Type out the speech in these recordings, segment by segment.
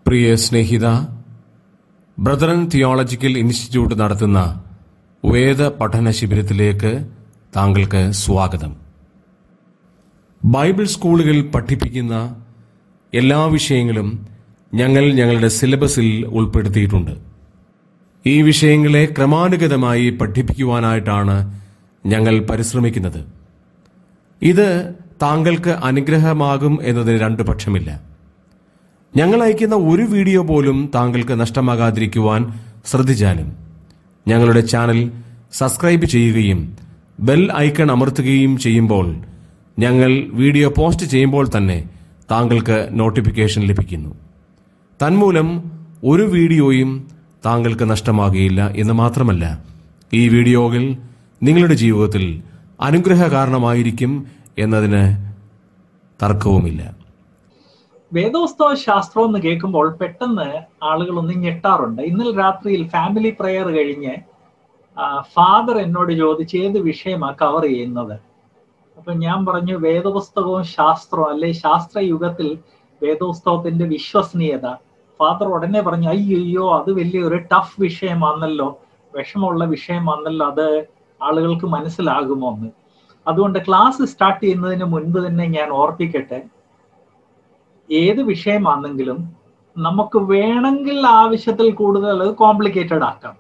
പ്രിയ സ്നേഹിത brethren theological institute നടത്തുന്ന വേദ പഠന ശിബിരത്തിലേക്ക് താങ്കൾക്ക് സ്വാഗതം ബൈബിൾ സ്കൂളുകൾ പഠിപ്പിക്കുന്ന എല്ലാ വിഷയങ്ങളും ഞങ്ങൾ ഞങ്ങളുടെ സിലബസിൽ ഉൾപ്പെടുത്തിയിട്ടുണ്ട് ഈ വിഷയങ്ങളെ ക്രമാനുഗതമായി പഠിപ്പിക്കുവാനായിട്ടാണ് ഞങ്ങൾ പരിശ്രമിക്കുന്നത് ഇത് താങ്കൾക്ക് അനുഗ്രഹമാകും എന്നതിന് രണ്ടു പക്ഷമില്ല ഞങ്ങൾ അയക്കുന്ന ഒരു വീഡിയോ പോലും താങ്കൾക്ക് നഷ്ടമാകാതിരിക്കുവാൻ ശ്രദ്ധിച്ചാലും ഞങ്ങളുടെ ചാനൽ സബ്സ്ക്രൈബ് ചെയ്യുകയും ബെൽ ഐക്കൺ അമർത്തുകയും ചെയ്യുമ്പോൾ ഞങ്ങൾ വീഡിയോ പോസ്റ്റ് ചെയ്യുമ്പോൾ തന്നെ താങ്കൾക്ക് നോട്ടിഫിക്കേഷൻ ലഭിക്കുന്നു തന്മൂലം ഒരു വീഡിയോയും താങ്കൾക്ക് നഷ്ടമാകുകയില്ല എന്ന് മാത്രമല്ല ഈ വീഡിയോകൾ നിങ്ങളുടെ ജീവിതത്തിൽ അനുഗ്രഹ കാരണമായിരിക്കും എന്നതിന് തർക്കവുമില്ല വേദോസ്തവ ശാസ്ത്രം എന്ന് കേൾക്കുമ്പോൾ പെട്ടെന്ന് ആളുകൾ ഒന്ന് ഞെട്ടാറുണ്ട് ഇന്നലെ രാത്രിയിൽ ഫാമിലി പ്രെയർ കഴിഞ്ഞ് ഫാദർ എന്നോട് ചോദിച്ച് ഏത് വിഷയമാ കവർ ചെയ്യുന്നത് അപ്പൊ ഞാൻ പറഞ്ഞു വേദപുസ്തകവും ശാസ്ത്രവും അല്ലെ ശാസ്ത്ര യുഗത്തിൽ വേദോസ്തവത്തിന്റെ വിശ്വസനീയത ഫാദർ ഉടനെ പറഞ്ഞു അയ്യോ അത് വലിയൊരു ടഫ് വിഷയമാണല്ലോ വിഷമമുള്ള വിഷയമാണല്ലോ അത് ആളുകൾക്ക് മനസ്സിലാകുമോ എന്ന് അതുകൊണ്ട് ക്ലാസ് സ്റ്റാർട്ട് ചെയ്യുന്നതിന് മുൻപ് തന്നെ ഞാൻ ഓർപ്പിക്കട്ടെ ഏത് വിഷയമാണെങ്കിലും നമുക്ക് വേണമെങ്കിൽ ആവശ്യത്തിൽ കൂടുതൽ കോംപ്ലിക്കേറ്റഡ് ആക്കാം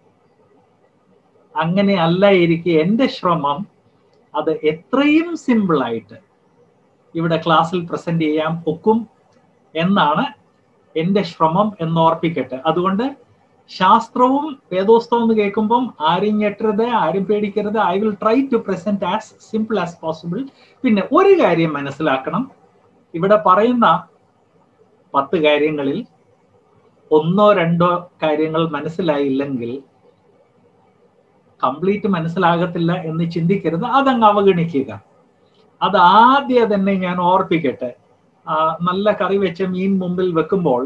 അങ്ങനെ അല്ല ഇരിക്കെ എൻ്റെ ശ്രമം അത് എത്രയും സിമ്പിൾ ആയിട്ട് ഇവിടെ ക്ലാസ്സിൽ പ്രസന്റ് ചെയ്യാൻ ഒക്കും എന്നാണ് എൻ്റെ ശ്രമം എന്ന് ഓർപ്പിക്കട്ടെ അതുകൊണ്ട് ശാസ്ത്രവും വേദോസ്തവം എന്ന് കേൾക്കുമ്പം ആരും ഞെട്ടരുത് ആരും പേടിക്കരുത് I will try to present as simple as possible പിന്നെ ഒരു കാര്യം മനസ്സിലാക്കണം ഇവിടെ പറയുന്ന പത്ത് കാര്യങ്ങളിൽ ഒന്നോ രണ്ടോ കാര്യങ്ങൾ മനസ്സിലായില്ലെങ്കിൽ കംപ്ലീറ്റ് മനസ്സിലാകത്തില്ല എന്ന് ചിന്തിക്കരുത് അതങ്ങ് അവഗണിക്കുക അത് ആദ്യം തന്നെ ഞാൻ ഓർപ്പിക്കട്ടെ നല്ല കറി വെച്ച മീൻ മുമ്പിൽ വെക്കുമ്പോൾ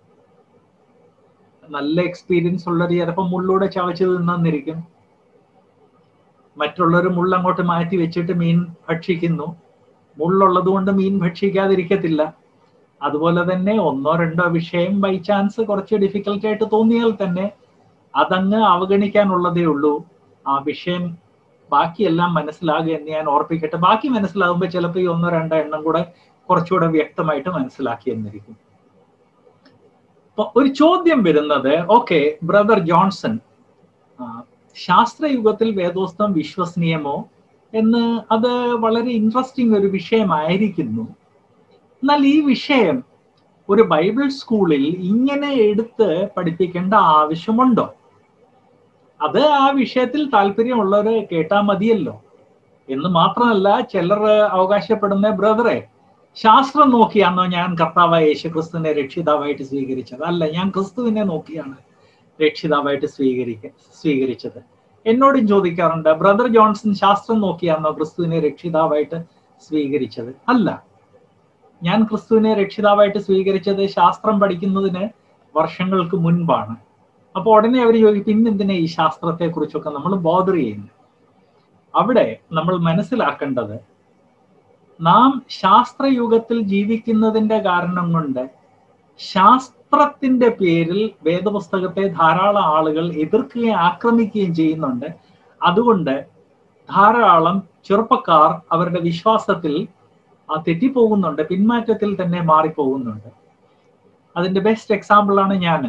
നല്ല എക്സ്പീരിയൻസ് ഉള്ളവർ ചിലപ്പോൾ മുള്ളൂടെ ചവച്ച് തിന്നിരിക്കും മറ്റുള്ളവർ മുള്ളങ്ങോട്ട് മാറ്റി വെച്ചിട്ട് മീൻ ഭക്ഷിക്കുന്നു മുള്ളുള്ളത് കൊണ്ട് മീൻ ഭക്ഷിക്കാതിരിക്കത്തില്ല അതുപോലെ തന്നെ ഒന്നോ രണ്ടോ വിഷയം ബൈ ചാൻസ് കുറച്ച് ഡിഫിക്കൽട്ട് ആയിട്ട് തോന്നിയാൽ തന്നെ അതങ്ങ് അവഗണിക്കാനുള്ളതേ ഉള്ളൂ ആ വിഷയം ബാക്കിയെല്ലാം മനസ്സിലാകുക എന്ന് ഞാൻ ഓർപ്പിക്കട്ടെ ബാക്കി മനസ്സിലാകുമ്പോൾ ചിലപ്പോൾ ഈ ഒന്നോ രണ്ടോ എണ്ണം കൂടെ കുറച്ചുകൂടെ വ്യക്തമായിട്ട് മനസ്സിലാക്കി എന്നിരിക്കും അപ്പൊ ഒരു ചോദ്യം വരുന്നത് ഓക്കെ ബ്രദർ ജോൺസൺ ശാസ്ത്രയുഗത്തിൽ വേദോസ്തം വിശ്വസനീയമോ എന്ന് അത് വളരെ ഇൻട്രസ്റ്റിംഗ് ഒരു വിഷയമായിരിക്കുന്നു എന്നാൽ ഈ വിഷയം ഒരു ബൈബിൾ സ്കൂളിൽ ഇങ്ങനെ എടുത്ത് പഠിപ്പിക്കേണ്ട ആവശ്യമുണ്ടോ അത് ആ വിഷയത്തിൽ താല്പര്യമുള്ളവര് കേട്ടാൽ മതിയല്ലോ എന്ന് മാത്രമല്ല ചിലർ അവകാശപ്പെടുന്ന ബ്രദറെ ശാസ്ത്രം നോക്കിയാണോ ഞാൻ കർത്താവായ യേശു ക്രിസ്തുവിനെ രക്ഷിതാവായിട്ട് സ്വീകരിച്ചത് അല്ല ഞാൻ ക്രിസ്തുവിനെ നോക്കിയാണ് രക്ഷിതാവായിട്ട് സ്വീകരിക്ക സ്വീകരിച്ചത് എന്നോടും ചോദിക്കാറുണ്ട് ബ്രദർ ജോൺസൺ ശാസ്ത്രം നോക്കിയാണോ ക്രിസ്തുവിനെ രക്ഷിതാവായിട്ട് സ്വീകരിച്ചത് അല്ല ഞാൻ ക്രിസ്തുവിനെ രക്ഷിതാവായിട്ട് സ്വീകരിച്ചത് ശാസ്ത്രം പഠിക്കുന്നതിന് വർഷങ്ങൾക്ക് മുൻപാണ് അപ്പോൾ ഉടനെ അവർ ചോദിക്കും പിന്നെന്തിനാ ഈ ശാസ്ത്രത്തെ കുറിച്ചൊക്കെ നമ്മൾ ബോധർ ചെയ്യുന്നു അവിടെ നമ്മൾ മനസ്സിലാക്കേണ്ടത് നാം ശാസ്ത്രയുഗത്തിൽ ജീവിക്കുന്നതിന്റെ കാരണം കൊണ്ട് ശാസ്ത്രത്തിന്റെ പേരിൽ വേദപുസ്തകത്തെ ധാരാളം ആളുകൾ എതിർക്കുകയും ആക്രമിക്കുകയും ചെയ്യുന്നുണ്ട് അതുകൊണ്ട് ധാരാളം ചെറുപ്പക്കാർ അവരുടെ വിശ്വാസത്തിൽ തെറ്റിപ്പോകുന്നുണ്ട് പിന്മാറ്റത്തിൽ തന്നെ മാറിപ്പോകുന്നുണ്ട് അതിന്റെ ബെസ്റ്റ് എക്സാമ്പിൾ ആണ് ഞാൻ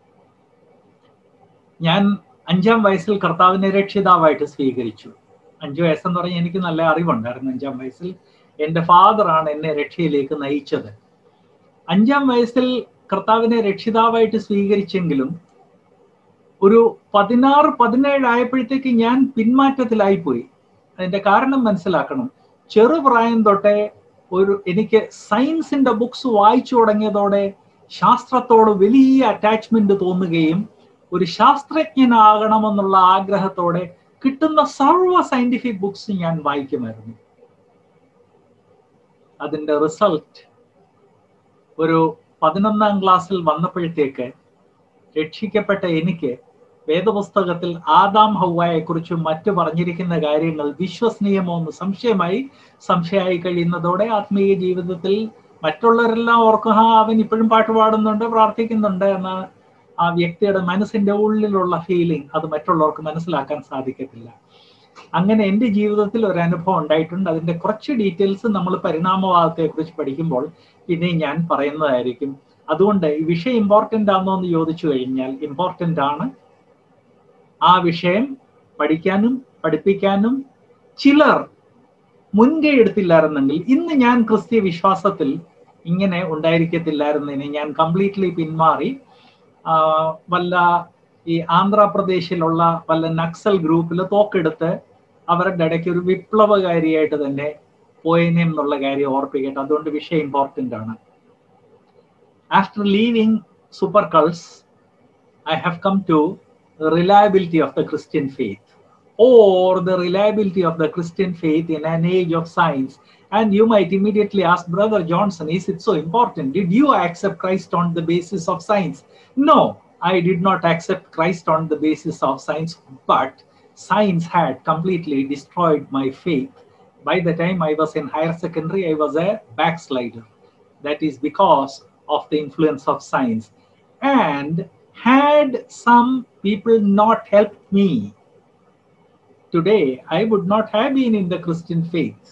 ഞാൻ അഞ്ചാം വയസ്സിൽ കർത്താവിനെ രക്ഷിതാവായിട്ട് സ്വീകരിച്ചു അഞ്ചു വയസ്സെന്ന് പറഞ്ഞാൽ എനിക്ക് നല്ല അറിവുണ്ടായിരുന്നു അഞ്ചാം വയസ്സിൽ എൻ്റെ ഫാദറാണ് എന്നെ രക്ഷയിലേക്ക് നയിച്ചത് അഞ്ചാം വയസ്സിൽ കർത്താവിനെ രക്ഷിതാവായിട്ട് സ്വീകരിച്ചെങ്കിലും ഒരു പതിനാറ് പതിനേഴ് ആയപ്പോഴത്തേക്ക് ഞാൻ പിന്മാറ്റത്തിലായിപ്പോയി അതിന്റെ കാരണം മനസ്സിലാക്കണം ചെറുപ്രായം തൊട്ടേ ഒരു എനിക്ക് സയൻസിന്റെ ബുക്സ് വായിച്ചു തുടങ്ങിയതോടെ ശാസ്ത്രത്തോട് വലിയ അറ്റാച്ച്മെന്റ് തോന്നുകയും ഒരു ശാസ്ത്രജ്ഞനാകണമെന്നുള്ള ആഗ്രഹത്തോടെ കിട്ടുന്ന സർവ്വ സയന്റിഫിക് ബുക്സ് ഞാൻ വായിക്കുമായിരുന്നു അതിന്റെ റിസൾട്ട് ഒരു പതിനൊന്നാം ക്ലാസ്സിൽ വന്നപ്പോഴത്തേക്ക് രക്ഷിക്കപ്പെട്ട എനിക്ക് വേദപുസ്തകത്തിൽ ആദാം ഹൗവായെ കുറിച്ചും മറ്റു പറഞ്ഞിരിക്കുന്ന കാര്യങ്ങൾ വിശ്വസനീയമോ എന്ന് സംശയമായി സംശയമായി കഴിയുന്നതോടെ ആത്മീയ ജീവിതത്തിൽ മറ്റുള്ളവരെല്ലാം ഓർക്കും ആ അവൻ ഇപ്പോഴും പാട്ട് പാടുന്നുണ്ട് പ്രാർത്ഥിക്കുന്നുണ്ട് എന്ന ആ വ്യക്തിയുടെ മനസ്സിന്റെ ഉള്ളിലുള്ള ഫീലിംഗ് അത് മറ്റുള്ളവർക്ക് മനസ്സിലാക്കാൻ സാധിക്കത്തില്ല അങ്ങനെ എൻ്റെ ജീവിതത്തിൽ ഒരു അനുഭവം ഉണ്ടായിട്ടുണ്ട് അതിന്റെ കുറച്ച് ഡീറ്റെയിൽസ് നമ്മൾ പരിണാമവാദത്തെ കുറിച്ച് പഠിക്കുമ്പോൾ പിന്നെ ഞാൻ പറയുന്നതായിരിക്കും അതുകൊണ്ട് ഈ വിഷയം ഇമ്പോർട്ടൻ്റ് ആണോ എന്ന് ചോദിച്ചു കഴിഞ്ഞാൽ ഇമ്പോർട്ടൻ്റ് ആണ് ആ വിഷയം പഠിക്കാനും പഠിപ്പിക്കാനും ചിലർ മുൻകൈ എടുത്തില്ലായിരുന്നെങ്കിൽ ഇന്ന് ഞാൻ ക്രിസ്തീയ വിശ്വാസത്തിൽ ഇങ്ങനെ ഉണ്ടായിരിക്കത്തില്ലായിരുന്നതിന് ഞാൻ കംപ്ലീറ്റ്ലി പിന്മാറി വല്ല ഈ ആന്ധ്രാപ്രദേശിലുള്ള വല്ല നക്സൽ ഗ്രൂപ്പിൽ തോക്കെടുത്ത് അവരുടെ ഇടയ്ക്ക് ഒരു വിപ്ലവകാരിയായിട്ട് തന്നെ പോയനെ എന്നുള്ള കാര്യം ഓർപ്പിക്കട്ടെ അതുകൊണ്ട് വിഷയം ഇമ്പോർട്ടൻ്റ് ആണ് ആഫ്റ്റർ ലീവിങ് സൂപ്പർ കൾസ് I have come to reliability of the Christian faith or the reliability of the Christian faith in an age of science. And you might immediately ask, Brother Johnson, is it so important? Did you accept Christ on the basis of science? No, I did not accept Christ on the basis of science, but science had completely destroyed my faith. By the time I was in higher secondary, I was a backslider. That is because of the influence of science. And had some people not helped me, today I would not have been in the Christian faith.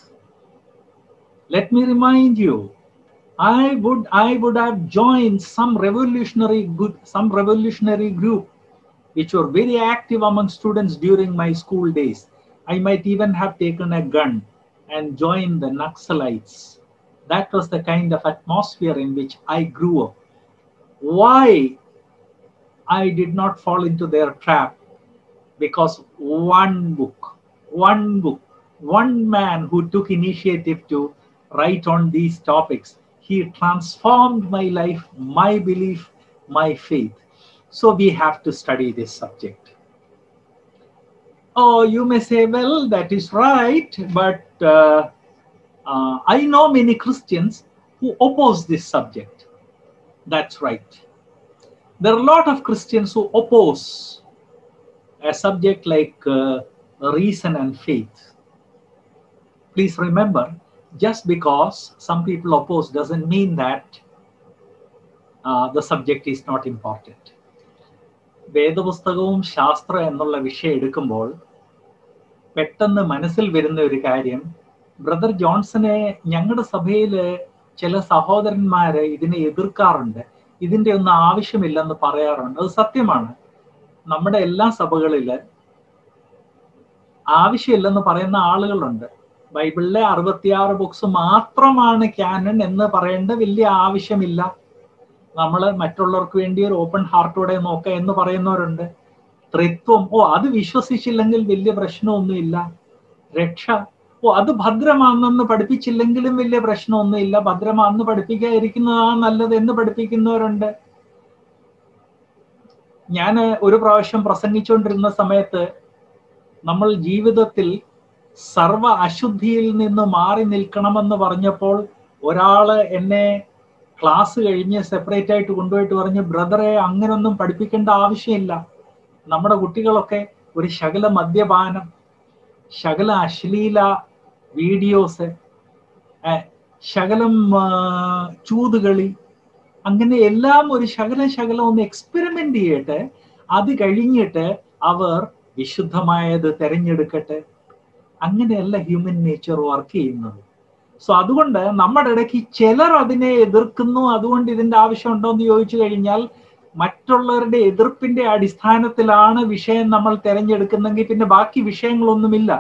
Let me remind you, I would I would have joined some revolutionary good some revolutionary group which were very active among students during my school days. I might even have taken a gun and joined the Naxalites. That was the kind of atmosphere in which I grew up. Why I did not fall into their trap because one book, one book, one man who took initiative to write on these topics, he transformed my life, my belief, my faith. So we have to study this subject. Oh, you may say, well, that is right, but uh, uh, I know many Christians who oppose this subject. That's right there are a lot of Christians who oppose a subject like uh, reason and faith. Please remember, just because some people oppose doesn't mean that uh, the subject is not important. വേദപുസ്തകവും ശാസ്ത്രം എന്നുള്ള വിഷയം എടുക്കുമ്പോൾ പെട്ടെന്ന് മനസ്സിൽ വരുന്ന ഒരു കാര്യം ബ്രദർ ജോൺസനെ ഞങ്ങളുടെ സഭയില് ചില സഹോദരന്മാര് ഇതിനെ എതിർക്കാറുണ്ട് ഇതിന്റെ ഒന്നും ആവശ്യമില്ലെന്ന് പറയാറുണ്ട് അത് സത്യമാണ് നമ്മുടെ എല്ലാ സഭകളില് ആവശ്യമില്ലെന്ന് പറയുന്ന ആളുകളുണ്ട് ബൈബിളിലെ അറുപത്തിയാറ് ബുക്സ് മാത്രമാണ് ക്യാനൺ എന്ന് പറയേണ്ട വലിയ ആവശ്യമില്ല നമ്മൾ മറ്റുള്ളവർക്ക് വേണ്ടി ഒരു ഓപ്പൺ ഹാർട്ടോടെ നോക്കുക എന്ന് പറയുന്നവരുണ്ട് ത്രിത്വം ഓ അത് വിശ്വസിച്ചില്ലെങ്കിൽ വലിയ പ്രശ്നമൊന്നുമില്ല രക്ഷ ഓ അത് ഭദ്രമാണെന്ന് പഠിപ്പിച്ചില്ലെങ്കിലും വലിയ പ്രശ്നമൊന്നുമില്ല ഭദ്രമാണെന്ന് പഠിപ്പിക്കാതിരിക്കുന്നതാണ് നല്ലത് എന്ന് പഠിപ്പിക്കുന്നവരുണ്ട് ഞാൻ ഒരു പ്രാവശ്യം പ്രസംഗിച്ചുകൊണ്ടിരുന്ന സമയത്ത് നമ്മൾ ജീവിതത്തിൽ സർവ അശുദ്ധിയിൽ നിന്ന് മാറി നിൽക്കണമെന്ന് പറഞ്ഞപ്പോൾ ഒരാള് എന്നെ ക്ലാസ് കഴിഞ്ഞ് സെപ്പറേറ്റ് ആയിട്ട് കൊണ്ടുപോയിട്ട് പറഞ്ഞു ബ്രദറെ അങ്ങനൊന്നും പഠിപ്പിക്കേണ്ട ആവശ്യമില്ല നമ്മുടെ കുട്ടികളൊക്കെ ഒരു ശകല മദ്യപാനം ശകല അശ്ലീല വീഡിയോസ് ശകലം ചൂതുകളി അങ്ങനെ എല്ലാം ഒരു ശകലം ശകലം ഒന്ന് എക്സ്പെരിമെന്റ് ചെയ്യട്ടെ അത് കഴിഞ്ഞിട്ട് അവർ വിശുദ്ധമായത് തെരഞ്ഞെടുക്കട്ടെ അങ്ങനെയല്ല ഹ്യൂമൻ നേച്ചർ വർക്ക് ചെയ്യുന്നത് സോ അതുകൊണ്ട് നമ്മുടെ ഇടയ്ക്ക് ചിലർ അതിനെ എതിർക്കുന്നു അതുകൊണ്ട് ഇതിന്റെ ആവശ്യമുണ്ടോ എന്ന് ചോദിച്ചു കഴിഞ്ഞാൽ മറ്റുള്ളവരുടെ എതിർപ്പിന്റെ അടിസ്ഥാനത്തിലാണ് വിഷയം നമ്മൾ തിരഞ്ഞെടുക്കുന്നെങ്കിൽ പിന്നെ ബാക്കി വിഷയങ്ങളൊന്നുമില്ല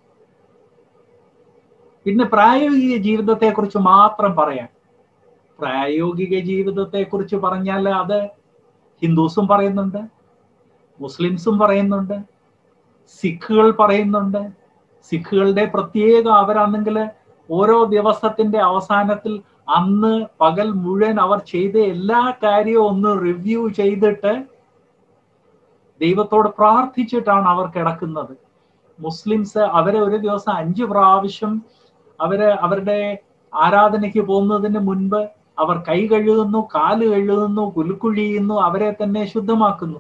പിന്നെ പ്രായോഗിക ജീവിതത്തെ കുറിച്ച് മാത്രം പറയാം പ്രായോഗിക ജീവിതത്തെ കുറിച്ച് പറഞ്ഞാൽ അത് ഹിന്ദുസും പറയുന്നുണ്ട് മുസ്ലിംസും പറയുന്നുണ്ട് സിഖുകൾ പറയുന്നുണ്ട് സിഖുകളുടെ പ്രത്യേക അവരാണെങ്കിൽ ഓരോ ദിവസത്തിന്റെ അവസാനത്തിൽ അന്ന് പകൽ മുഴുവൻ അവർ ചെയ്ത എല്ലാ കാര്യവും ഒന്ന് റിവ്യൂ ചെയ്തിട്ട് ദൈവത്തോട് പ്രാർത്ഥിച്ചിട്ടാണ് അവർ കിടക്കുന്നത് മുസ്ലിംസ് അവരെ ഒരു ദിവസം അഞ്ചു പ്രാവശ്യം അവര് അവരുടെ ആരാധനയ്ക്ക് പോകുന്നതിന് മുൻപ് അവർ കൈ കഴുകുന്നു കാല് കഴുകുന്നു കുലുക്കുഴിയുന്നു അവരെ തന്നെ ശുദ്ധമാക്കുന്നു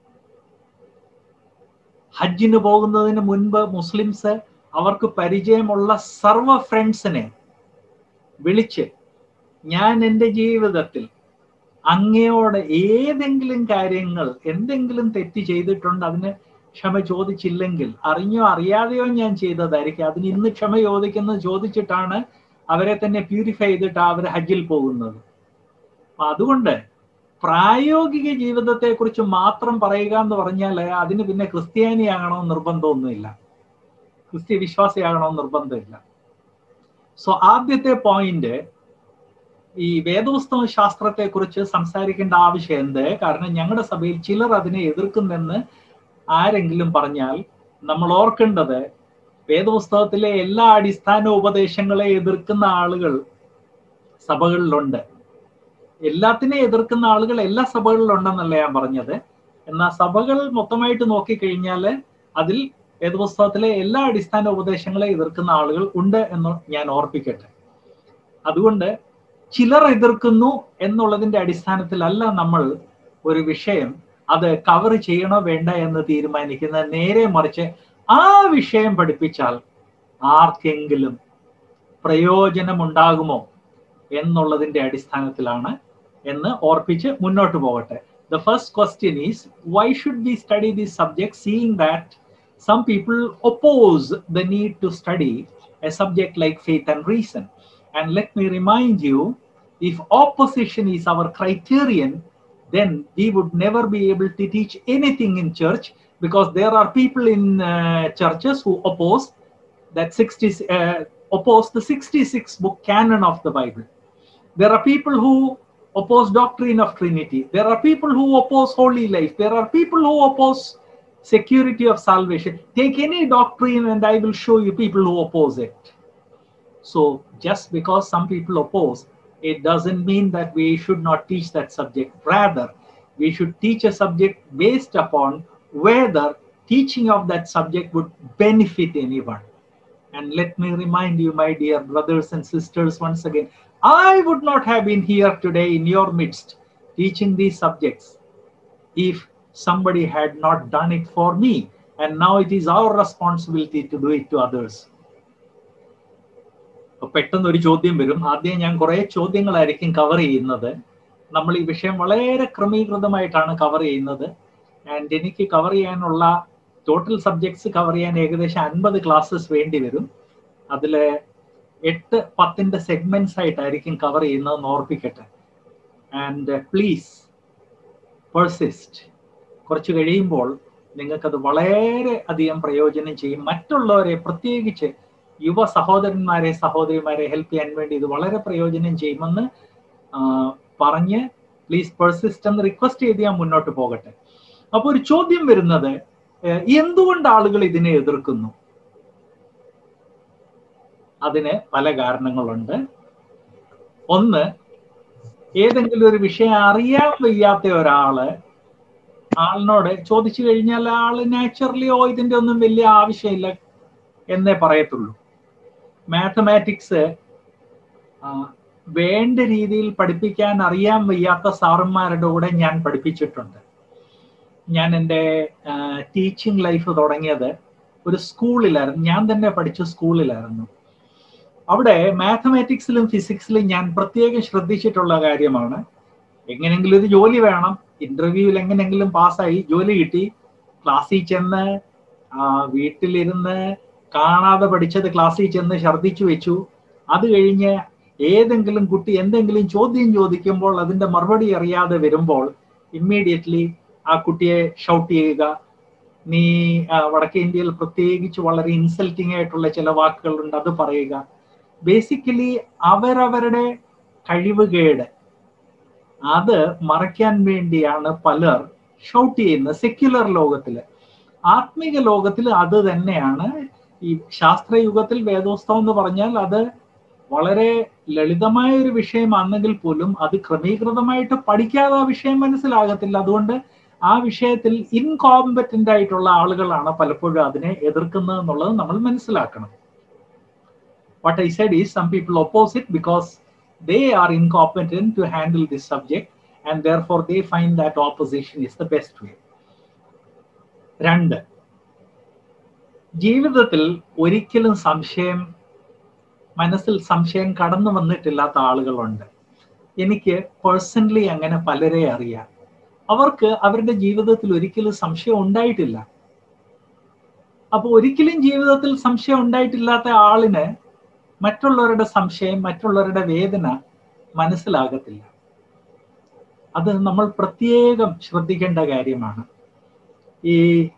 ഹജ്ജിന് പോകുന്നതിന് മുൻപ് മുസ്ലിംസ് അവർക്ക് പരിചയമുള്ള സർവ ഫ്രണ്ട്സിനെ വിളിച്ച് ഞാൻ എൻ്റെ ജീവിതത്തിൽ അങ്ങയോട് ഏതെങ്കിലും കാര്യങ്ങൾ എന്തെങ്കിലും തെറ്റ് ചെയ്തിട്ടുണ്ട് അതിന് ക്ഷമ ചോദിച്ചില്ലെങ്കിൽ അറിഞ്ഞോ അറിയാതെയോ ഞാൻ ചെയ്തതായിരിക്കും അതിന് ഇന്ന് ക്ഷമ ചോദിക്കുന്നത് ചോദിച്ചിട്ടാണ് അവരെ തന്നെ പ്യൂരിഫൈ ചെയ്തിട്ട് അവർ ഹജ്ജിൽ പോകുന്നത് അപ്പൊ അതുകൊണ്ട് പ്രായോഗിക ജീവിതത്തെ കുറിച്ച് മാത്രം പറയുക എന്ന് പറഞ്ഞാൽ അതിന് പിന്നെ ക്രിസ്ത്യാനിയാകണോ നിർബന്ധമൊന്നുമില്ല ക്രിസ്ത്യ വിശ്വാസിയാകണോ നിർബന്ധമില്ല സോ ആദ്യത്തെ പോയിന്റ് ഈ വേദോസ്തവ ശാസ്ത്രത്തെ കുറിച്ച് സംസാരിക്കേണ്ട ആവശ്യം എന്ത് കാരണം ഞങ്ങളുടെ സഭയിൽ ചിലർ അതിനെ എതിർക്കുന്നെന്ന് ആരെങ്കിലും പറഞ്ഞാൽ നമ്മൾ ഓർക്കേണ്ടത് വേദപുസ്തകത്തിലെ എല്ലാ അടിസ്ഥാന ഉപദേശങ്ങളെ എതിർക്കുന്ന ആളുകൾ സഭകളിലുണ്ട് എല്ലാത്തിനെ എതിർക്കുന്ന ആളുകൾ എല്ലാ സഭകളിലുണ്ടെന്നല്ല ഞാൻ പറഞ്ഞത് എന്നാൽ സഭകൾ മൊത്തമായിട്ട് നോക്കിക്കഴിഞ്ഞാൽ അതിൽ വേദപുസ്തകത്തിലെ എല്ലാ അടിസ്ഥാന ഉപദേശങ്ങളെ എതിർക്കുന്ന ആളുകൾ ഉണ്ട് എന്ന് ഞാൻ ഓർപ്പിക്കട്ടെ അതുകൊണ്ട് ചിലർ എതിർക്കുന്നു എന്നുള്ളതിന്റെ അടിസ്ഥാനത്തിലല്ല നമ്മൾ ഒരു വിഷയം അത് കവർ ചെയ്യണോ വേണ്ട എന്ന് തീരുമാനിക്കുന്ന നേരെ മറിച്ച് ആ വിഷയം പഠിപ്പിച്ചാൽ ആർക്കെങ്കിലും പ്രയോജനമുണ്ടാകുമോ എന്നുള്ളതിന്റെ അടിസ്ഥാനത്തിലാണ് എന്ന് ഓർപ്പിച്ച് മുന്നോട്ട് പോകട്ടെ the first question is why should be study this subject seeing that some people oppose the need to study a subject like faith and reason and let me remind you if opposition is our criterion, then we would never be able to teach anything in church because there are people in uh, churches who oppose that 60 uh, oppose the 66 book canon of the Bible. There are people who oppose doctrine of Trinity. There are people who oppose holy life. There are people who oppose security of salvation. Take any doctrine and I will show you people who oppose it. So just because some people oppose, it doesn't mean that we should not teach that subject. Rather, we should teach a subject based upon whether teaching of that subject would benefit anyone. And let me remind you, my dear brothers and sisters, once again, I would not have been here today in your midst teaching these subjects if somebody had not done it for me. And now it is our responsibility to do it to others. പെട്ടെന്ന് ഒരു ചോദ്യം വരും ആദ്യം ഞാൻ കുറെ ചോദ്യങ്ങളായിരിക്കും cover ചെയ്യുന്നത് നമ്മൾ ഈ വിഷയം വളരെ ക്രമീകൃതമായിട്ടാണ് കവർ ചെയ്യുന്നത് ആൻഡ് എനിക്ക് കവർ ചെയ്യാനുള്ള ടോട്ടൽ സബ്ജക്ട്സ് കവർ ചെയ്യാൻ ഏകദേശം അൻപത് ക്ലാസ്സസ് വേണ്ടി വരും അതിൽ എട്ട് പത്തിന്റെ സെഗ്മെന്റ്സ് ആയിട്ടായിരിക്കും കവർ ചെയ്യുന്നതെന്ന് ഓർപ്പിക്കട്ടെ ആൻഡ് പ്ലീസ് പെർസിസ്റ്റ് കുറച്ച് കഴിയുമ്പോൾ നിങ്ങൾക്കത് വളരെ അധികം പ്രയോജനം ചെയ്യും മറ്റുള്ളവരെ പ്രത്യേകിച്ച് യുവ സഹോദരന്മാരെ സഹോദരിമാരെ ഹെൽപ്പ് ചെയ്യാൻ വേണ്ടി ഇത് വളരെ പ്രയോജനം ചെയ്യുമെന്ന് പറഞ്ഞ് പ്ലീസ് പെർസിസ്റ്റ് എന്ന് റിക്വസ്റ്റ് ചെയ്ത് ഞാൻ മുന്നോട്ട് പോകട്ടെ അപ്പൊ ഒരു ചോദ്യം വരുന്നത് എന്തുകൊണ്ട് ആളുകൾ ഇതിനെ എതിർക്കുന്നു അതിന് പല കാരണങ്ങളുണ്ട് ഒന്ന് ഏതെങ്കിലും ഒരു വിഷയം അറിയാൻ വയ്യാത്ത ഒരാള് ആളിനോട് ചോദിച്ചു കഴിഞ്ഞാൽ ആള് നാച്ചുറലി ഓ ഇതിന്റെ ഒന്നും വലിയ ആവശ്യമില്ല എന്നേ പറയത്തുള്ളൂ മാത്തമാറ്റിക്സ് വേണ്ട രീതിയിൽ പഠിപ്പിക്കാൻ അറിയാൻ വയ്യാത്ത സാറന്മാരുടെ കൂടെ ഞാൻ പഠിപ്പിച്ചിട്ടുണ്ട് ഞാൻ എൻ്റെ ടീച്ചിങ് ലൈഫ് തുടങ്ങിയത് ഒരു സ്കൂളിലായിരുന്നു ഞാൻ തന്നെ പഠിച്ച സ്കൂളിലായിരുന്നു അവിടെ മാത്തമാറ്റിക്സിലും ഫിസിക്സിലും ഞാൻ പ്രത്യേകം ശ്രദ്ധിച്ചിട്ടുള്ള കാര്യമാണ് എങ്ങനെങ്കിലും ഒരു ജോലി വേണം ഇന്റർവ്യൂവിൽ എങ്ങനെങ്കിലും പാസ്സായി ജോലി കിട്ടി ക്ലാസ്സിൽ ചെന്ന് വീട്ടിലിരുന്ന് കാണാതെ പഠിച്ചത് ക്ലാസ്സിൽ ചെന്ന് ഛർദ്ദിച്ചു വെച്ചു അത് കഴിഞ്ഞ് ഏതെങ്കിലും കുട്ടി എന്തെങ്കിലും ചോദ്യം ചോദിക്കുമ്പോൾ അതിന്റെ മറുപടി അറിയാതെ വരുമ്പോൾ ഇമ്മീഡിയറ്റ്ലി ആ കുട്ടിയെ ഷൗട്ട് ചെയ്യുക നീ വടക്കേ ഇന്ത്യയിൽ പ്രത്യേകിച്ച് വളരെ ഇൻസൾട്ടിങ് ആയിട്ടുള്ള ചില വാക്കുകളുണ്ട് അത് പറയുക ബേസിക്കലി അവരവരുടെ കഴിവുകേട് അത് മറയ്ക്കാൻ വേണ്ടിയാണ് പലർ ഷൗട്ട് ചെയ്യുന്നത് സെക്യുലർ ലോകത്തില് ആത്മീക ലോകത്തിൽ അത് തന്നെയാണ് ഈ ശാസ്ത്രയുഗത്തിൽ വേദോസ്തവം എന്ന് പറഞ്ഞാൽ അത് വളരെ ലളിതമായ ഒരു വിഷയമാണെങ്കിൽ പോലും അത് ക്രമീകൃതമായിട്ട് പഠിക്കാതെ ആ വിഷയം മനസ്സിലാകത്തില്ല അതുകൊണ്ട് ആ വിഷയത്തിൽ ഇൻകോമ്പറ്റന്റ് ആയിട്ടുള്ള ആളുകളാണ് പലപ്പോഴും അതിനെ എതിർക്കുന്നത് എന്നുള്ളത് നമ്മൾ മനസ്സിലാക്കണം what I said is some people opposite because they are incompetent to handle this subject and therefore they find that opposition is the best way. രണ്ട് ജീവിതത്തിൽ ഒരിക്കലും സംശയം മനസ്സിൽ സംശയം കടന്നു വന്നിട്ടില്ലാത്ത ആളുകളുണ്ട് എനിക്ക് പേഴ്സണലി അങ്ങനെ പലരെ അറിയാം അവർക്ക് അവരുടെ ജീവിതത്തിൽ ഒരിക്കലും സംശയം ഉണ്ടായിട്ടില്ല അപ്പൊ ഒരിക്കലും ജീവിതത്തിൽ സംശയം ഉണ്ടായിട്ടില്ലാത്ത ആളിന് മറ്റുള്ളവരുടെ സംശയം മറ്റുള്ളവരുടെ വേദന മനസ്സിലാകത്തില്ല അത് നമ്മൾ പ്രത്യേകം ശ്രദ്ധിക്കേണ്ട കാര്യമാണ് ഈ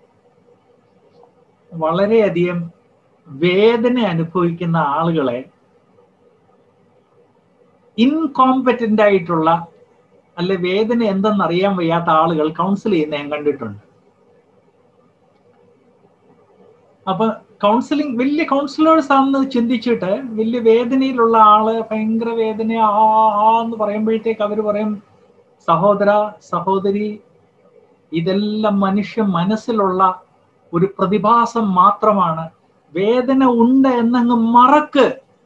വളരെയധികം വേദന അനുഭവിക്കുന്ന ആളുകളെ ഇൻകോമ്പറ്റന്റ് ആയിട്ടുള്ള അല്ലെ വേദന എന്തെന്ന് അറിയാൻ വയ്യാത്ത ആളുകൾ കൗൺസിൽ ചെയ്യുന്ന ഞാൻ കണ്ടിട്ടുണ്ട് അപ്പൊ കൗൺസിലിംഗ് വലിയ കൗൺസിലേഴ്സ് ആണെന്ന് ചിന്തിച്ചിട്ട് വലിയ വേദനയിലുള്ള ആള് ഭയങ്കര വേദന ആ ആ എന്ന് പറയുമ്പോഴത്തേക്ക് അവർ പറയും സഹോദര സഹോദരി ഇതെല്ലാം മനുഷ്യ മനസ്സിലുള്ള ഒരു പ്രതിഭാസം മാത്രമാണ് വേദന ഉണ്ട് എന്നങ്ങ് മറക്ക്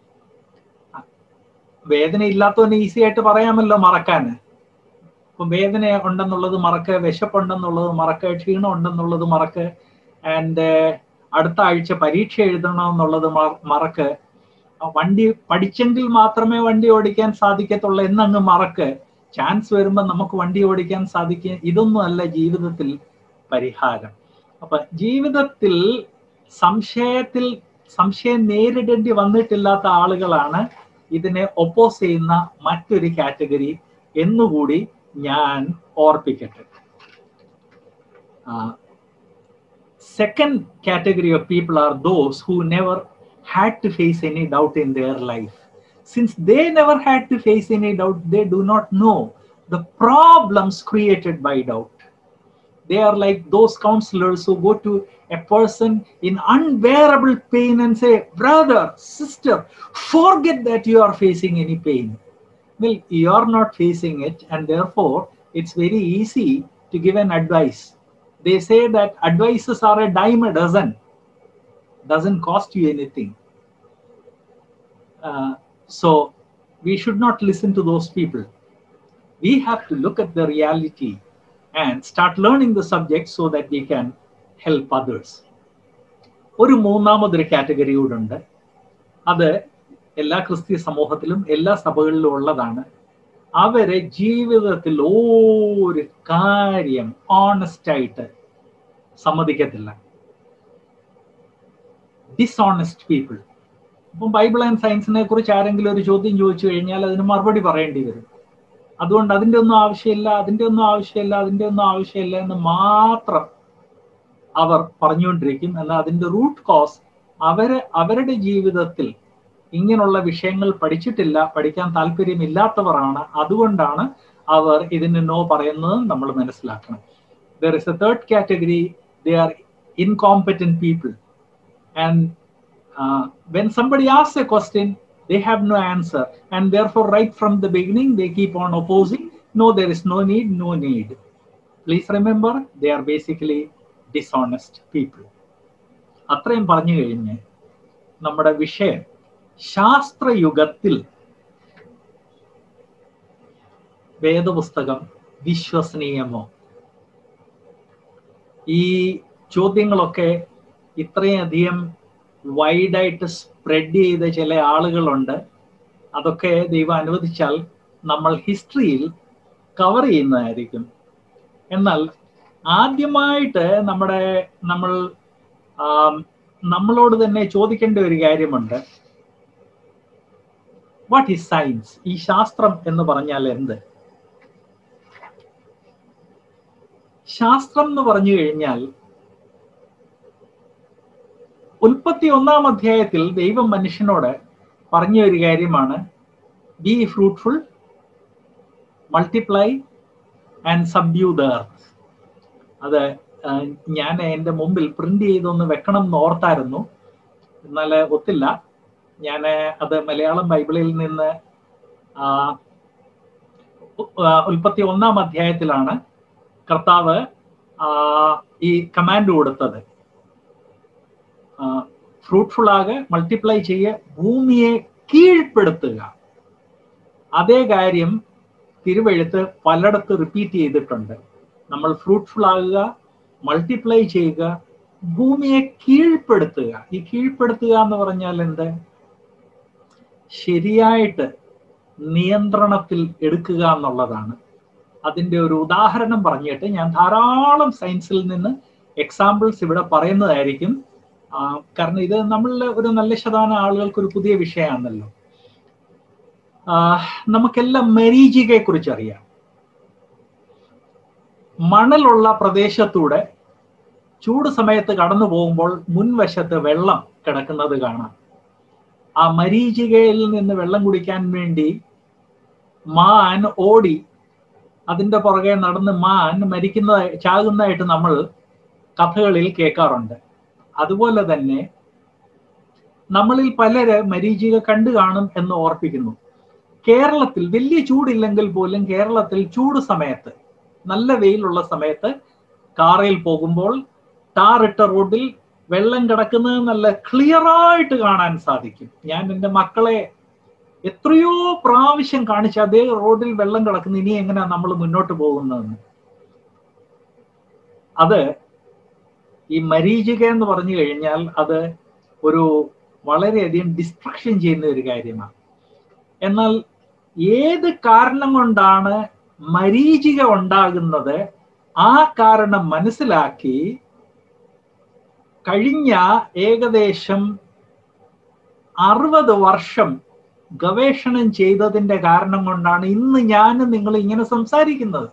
വേദന ഇല്ലാത്തവന് ഈസി ആയിട്ട് പറയാമല്ലോ മറക്കാൻ ഇപ്പൊ വേദന ഉണ്ടെന്നുള്ളത് മറക്ക് വിശപ്പുണ്ടെന്നുള്ളത് മറക്ക് ക്ഷീണം ഉണ്ടെന്നുള്ളത് മറക്ക് ആൻഡ് അടുത്ത ആഴ്ച പരീക്ഷ എഴുതണം എന്നുള്ളത് മറക്ക് വണ്ടി പഠിച്ചെങ്കിൽ മാത്രമേ വണ്ടി ഓടിക്കാൻ സാധിക്കത്തുള്ളൂ എന്നങ്ങ് മറക്ക് ചാൻസ് വരുമ്പോൾ നമുക്ക് വണ്ടി ഓടിക്കാൻ സാധിക്കുക ഇതൊന്നും അല്ല ജീവിതത്തിൽ പരിഹാരം അപ്പൊ ജീവിതത്തിൽ സംശയത്തിൽ സംശയം നേരിടേണ്ടി വന്നിട്ടില്ലാത്ത ആളുകളാണ് ഇതിനെ ഒപ്പോസ് ചെയ്യുന്ന മറ്റൊരു കാറ്റഗറി എന്നുകൂടി ഞാൻ ഓർപ്പിക്കട്ടെ second category of people are those who never had to face any doubt in their life. Since they never had to face any doubt, they do not know the problems created by doubt. They are like those counselors who go to a person in unbearable pain and say, Brother, sister, forget that you are facing any pain. Well, you are not facing it, and therefore it's very easy to give an advice they say that advices are a dime a dozen doesn't cost you anything uh, so we should not listen to those people we have to look at the reality and start learning the subject so that we can help others ഒരു മൂന്നാമതൊരു category കൂടെ ഉണ്ട് അത് എല്ലാ ക്രിസ്തീയ സമൂഹത്തിലും എല്ലാ സഭകളിലും ഉള്ളതാണ് അവരെ ജീവിതത്തിൽ ഒരു കാര്യം ഓണസ്റ്റ് ആയിട്ട് സമ്മതിക്കത്തില്ല ഡിസോണസ്റ്റ് പീപ്പിൾ ഇപ്പം ബൈബിൾ ആൻഡ് സയൻസിനെ കുറിച്ച് ആരെങ്കിലും ഒരു ചോദ്യം ചോദിച്ചു കഴിഞ്ഞാൽ അതിന് മറുപടി പറയേണ്ടി വരും അതുകൊണ്ട് അതിൻ്റെ ഒന്നും ആവശ്യമില്ല അതിൻ്റെ ഒന്നും ആവശ്യമില്ല അതിൻ്റെ ഒന്നും ആവശ്യമില്ല എന്ന് മാത്രം അവർ പറഞ്ഞുകൊണ്ടിരിക്കും എന്നാൽ അതിൻ്റെ റൂട്ട് കോസ് അവര് അവരുടെ ജീവിതത്തിൽ ഇങ്ങനെയുള്ള വിഷയങ്ങൾ പഠിച്ചിട്ടില്ല പഠിക്കാൻ താല്പര്യമില്ലാത്തവരാണ് അതുകൊണ്ടാണ് അവർ ഇതിന് നോ പറയുന്നത് നമ്മൾ മനസ്സിലാക്കണം there is a third category they are incompetent people and when somebody ആസ് a question they have no answer and therefore right from the beginning they keep on opposing no there is no need no need please remember they are basically dishonest people അത്രയും പറഞ്ഞു കഴിഞ്ഞ് നമ്മുടെ വിഷയം ശാസ്ത്രയുഗത്തിൽ വേദപുസ്തകം വിശ്വസനീയമോ ഈ ചോദ്യങ്ങളൊക്കെ ഇത്രയധികം വൈഡായിട്ട് സ്പ്രെഡ് ചെയ്ത ചില ആളുകളുണ്ട് അതൊക്കെ ദൈവം അനുവദിച്ചാൽ നമ്മൾ ഹിസ്റ്ററിയിൽ കവർ ചെയ്യുന്നതായിരിക്കും എന്നാൽ ആദ്യമായിട്ട് നമ്മുടെ നമ്മൾ നമ്മളോട് തന്നെ ചോദിക്കേണ്ട ഒരു കാര്യമുണ്ട് വാട്ട് ഈസ് സയൻസ് ഈ ശാസ്ത്രം എന്ന് പറഞ്ഞാൽ എന്ത് ശാസ്ത്രം എന്ന് പറഞ്ഞു കഴിഞ്ഞാൽ ഉൽപ്പത്തി ഒന്നാം അധ്യായത്തിൽ ദൈവം മനുഷ്യനോട് പറഞ്ഞ ഒരു കാര്യമാണ് be fruitful multiply and subdue the earth അത് ഞാൻ എൻ്റെ മുമ്പിൽ പ്രിന്റ് ചെയ്തൊന്ന് വെക്കണം എന്ന് ഓർത്തായിരുന്നു എന്നാൽ ഒത്തില്ല ഞാൻ അത് മലയാളം ബൈബിളിൽ നിന്ന് ഉൽപ്പത്തി ഒന്നാം അധ്യായത്തിലാണ് കർത്താവ് ഈ കമാൻഡ് കൊടുത്തത് ഫ്രൂട്ട്ഫുൾ ആകെ മൾട്ടിപ്ലൈ ചെയ്യ ഭൂമിയെ കീഴ്പ്പെടുത്തുക അതേ കാര്യം തിരുവെഴുത്ത് പലയിടത്ത് റിപ്പീറ്റ് ചെയ്തിട്ടുണ്ട് നമ്മൾ ഫ്രൂട്ട്ഫുൾ ആകുക മൾട്ടിപ്ലൈ ചെയ്യുക ഭൂമിയെ കീഴ്പ്പെടുത്തുക ഈ കീഴ്പ്പെടുത്തുക എന്ന് പറഞ്ഞാൽ എന്ത് ശരിയായിട്ട് നിയന്ത്രണത്തിൽ എടുക്കുക എന്നുള്ളതാണ് അതിൻ്റെ ഒരു ഉദാഹരണം പറഞ്ഞിട്ട് ഞാൻ ധാരാളം സയൻസിൽ നിന്ന് എക്സാമ്പിൾസ് ഇവിടെ പറയുന്നതായിരിക്കും കാരണം ഇത് നമ്മളിൽ ഒരു നല്ല ശതമാനം ആളുകൾക്ക് ഒരു പുതിയ വിഷയമാണല്ലോ നമുക്കെല്ലാം മരീചികയെ കുറിച്ച് അറിയാം മണലുള്ള പ്രദേശത്തൂടെ ചൂട് സമയത്ത് കടന്നു പോകുമ്പോൾ മുൻവശത്ത് വെള്ളം കിടക്കുന്നത് കാണാം ആ മരീചികയിൽ നിന്ന് വെള്ളം കുടിക്കാൻ വേണ്ടി മാൻ ഓടി അതിന്റെ പുറകെ നടന്ന് മാൻ മരിക്കുന്ന ചാകുന്നതായിട്ട് നമ്മൾ കഥകളിൽ കേൾക്കാറുണ്ട് അതുപോലെ തന്നെ നമ്മളിൽ പലര് മരീചിക കണ്ടു കാണും എന്ന് ഓർപ്പിക്കുന്നു കേരളത്തിൽ വലിയ ചൂടില്ലെങ്കിൽ പോലും കേരളത്തിൽ ചൂട് സമയത്ത് നല്ല വെയിലുള്ള സമയത്ത് കാറിൽ പോകുമ്പോൾ ടാറിട്ട റോഡിൽ വെള്ളം കിടക്കുന്നത് നല്ല ക്ലിയർ ആയിട്ട് കാണാൻ സാധിക്കും ഞാൻ എൻ്റെ മക്കളെ എത്രയോ പ്രാവശ്യം കാണിച്ച അതേ റോഡിൽ വെള്ളം കിടക്കുന്ന ഇനി എങ്ങനെയാ നമ്മൾ മുന്നോട്ട് പോകുന്നതെന്ന് അത് ഈ മരീചിക എന്ന് പറഞ്ഞു കഴിഞ്ഞാൽ അത് ഒരു വളരെയധികം ഡിസ്ട്രക്ഷൻ ചെയ്യുന്ന ഒരു കാര്യമാണ് എന്നാൽ ഏത് കാരണം കൊണ്ടാണ് മരീചിക ഉണ്ടാകുന്നത് ആ കാരണം മനസ്സിലാക്കി കഴിഞ്ഞ ഏകദേശം അറുപത് വർഷം ഗവേഷണം ചെയ്തതിന്റെ കാരണം കൊണ്ടാണ് ഇന്ന് ഞാൻ നിങ്ങൾ ഇങ്ങനെ സംസാരിക്കുന്നത്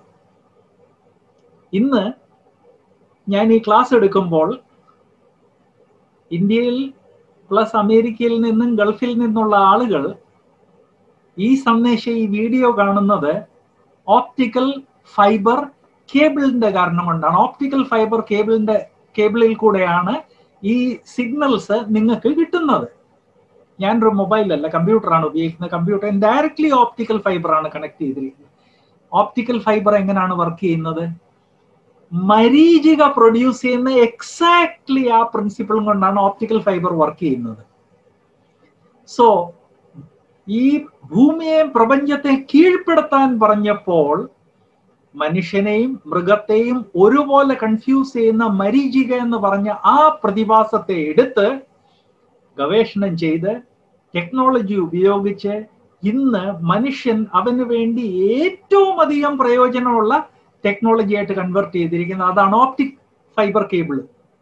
ഇന്ന് ഞാൻ ഈ ക്ലാസ് എടുക്കുമ്പോൾ ഇന്ത്യയിൽ പ്ലസ് അമേരിക്കയിൽ നിന്നും ഗൾഫിൽ നിന്നുള്ള ആളുകൾ ഈ സന്ദേശം ഈ വീഡിയോ കാണുന്നത് ഓപ്റ്റിക്കൽ ഫൈബർ കേബിളിന്റെ കാരണം കൊണ്ടാണ് ഓപ്റ്റിക്കൽ ഫൈബർ കേബിളിന്റെ കേബിളിൽ കൂടെയാണ് ഈ സിഗ്നൽസ് നിങ്ങൾക്ക് കിട്ടുന്നത് ഞാനൊരു മൊബൈലല്ല കമ്പ്യൂട്ടറാണ് ഉപയോഗിക്കുന്നത് കമ്പ്യൂട്ടർ ഡയറക്ട്ലി ഓപ്റ്റിക്കൽ ഫൈബർ ആണ് കണക്ട് ചെയ്തിരിക്കുന്നത് ഓപ്റ്റിക്കൽ ഫൈബർ എങ്ങനെയാണ് വർക്ക് ചെയ്യുന്നത് മരീചിക പ്രൊഡ്യൂസ് ചെയ്യുന്ന എക്സാക്ട്ലി ആ പ്രിൻസിപ്പിളും കൊണ്ടാണ് ഓപ്റ്റിക്കൽ ഫൈബർ വർക്ക് ചെയ്യുന്നത് സോ ഈ ഭൂമിയെയും പ്രപഞ്ചത്തെ കീഴ്പ്പെടുത്താൻ പറഞ്ഞപ്പോൾ മനുഷ്യനെയും മൃഗത്തെയും ഒരുപോലെ കൺഫ്യൂസ് ചെയ്യുന്ന മരീചിക എന്ന് പറഞ്ഞ ആ പ്രതിഭാസത്തെ എടുത്ത് ഗവേഷണം ചെയ്ത് ടെക്നോളജി ഉപയോഗിച്ച് ഇന്ന് മനുഷ്യൻ അവന് വേണ്ടി ഏറ്റവും അധികം പ്രയോജനമുള്ള ടെക്നോളജി ആയിട്ട് കൺവേർട്ട് ചെയ്തിരിക്കുന്നത് അതാണ് ഓപ്റ്റിക് ഫൈബർ കേബിൾ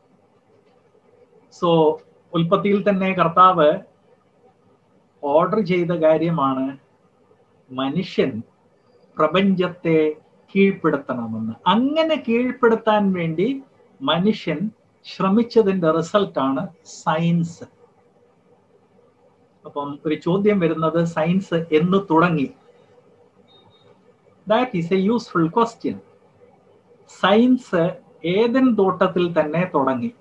സോ ഉൽപ്പത്തിയിൽ തന്നെ കർത്താവ് ഓർഡർ ചെയ്ത കാര്യമാണ് മനുഷ്യൻ പ്രപഞ്ചത്തെ കീഴ്പ്പെടുത്തണമെന്ന് അങ്ങനെ കീഴ്പ്പെടുത്താൻ വേണ്ടി മനുഷ്യൻ ശ്രമിച്ചതിന്റെ റിസൾട്ടാണ് സയൻസ് അപ്പം ഒരു ചോദ്യം വരുന്നത് സയൻസ് എന്ന് തുടങ്ങി that is a useful question science Eden തോട്ടത്തിൽ തന്നെ തുടങ്ങി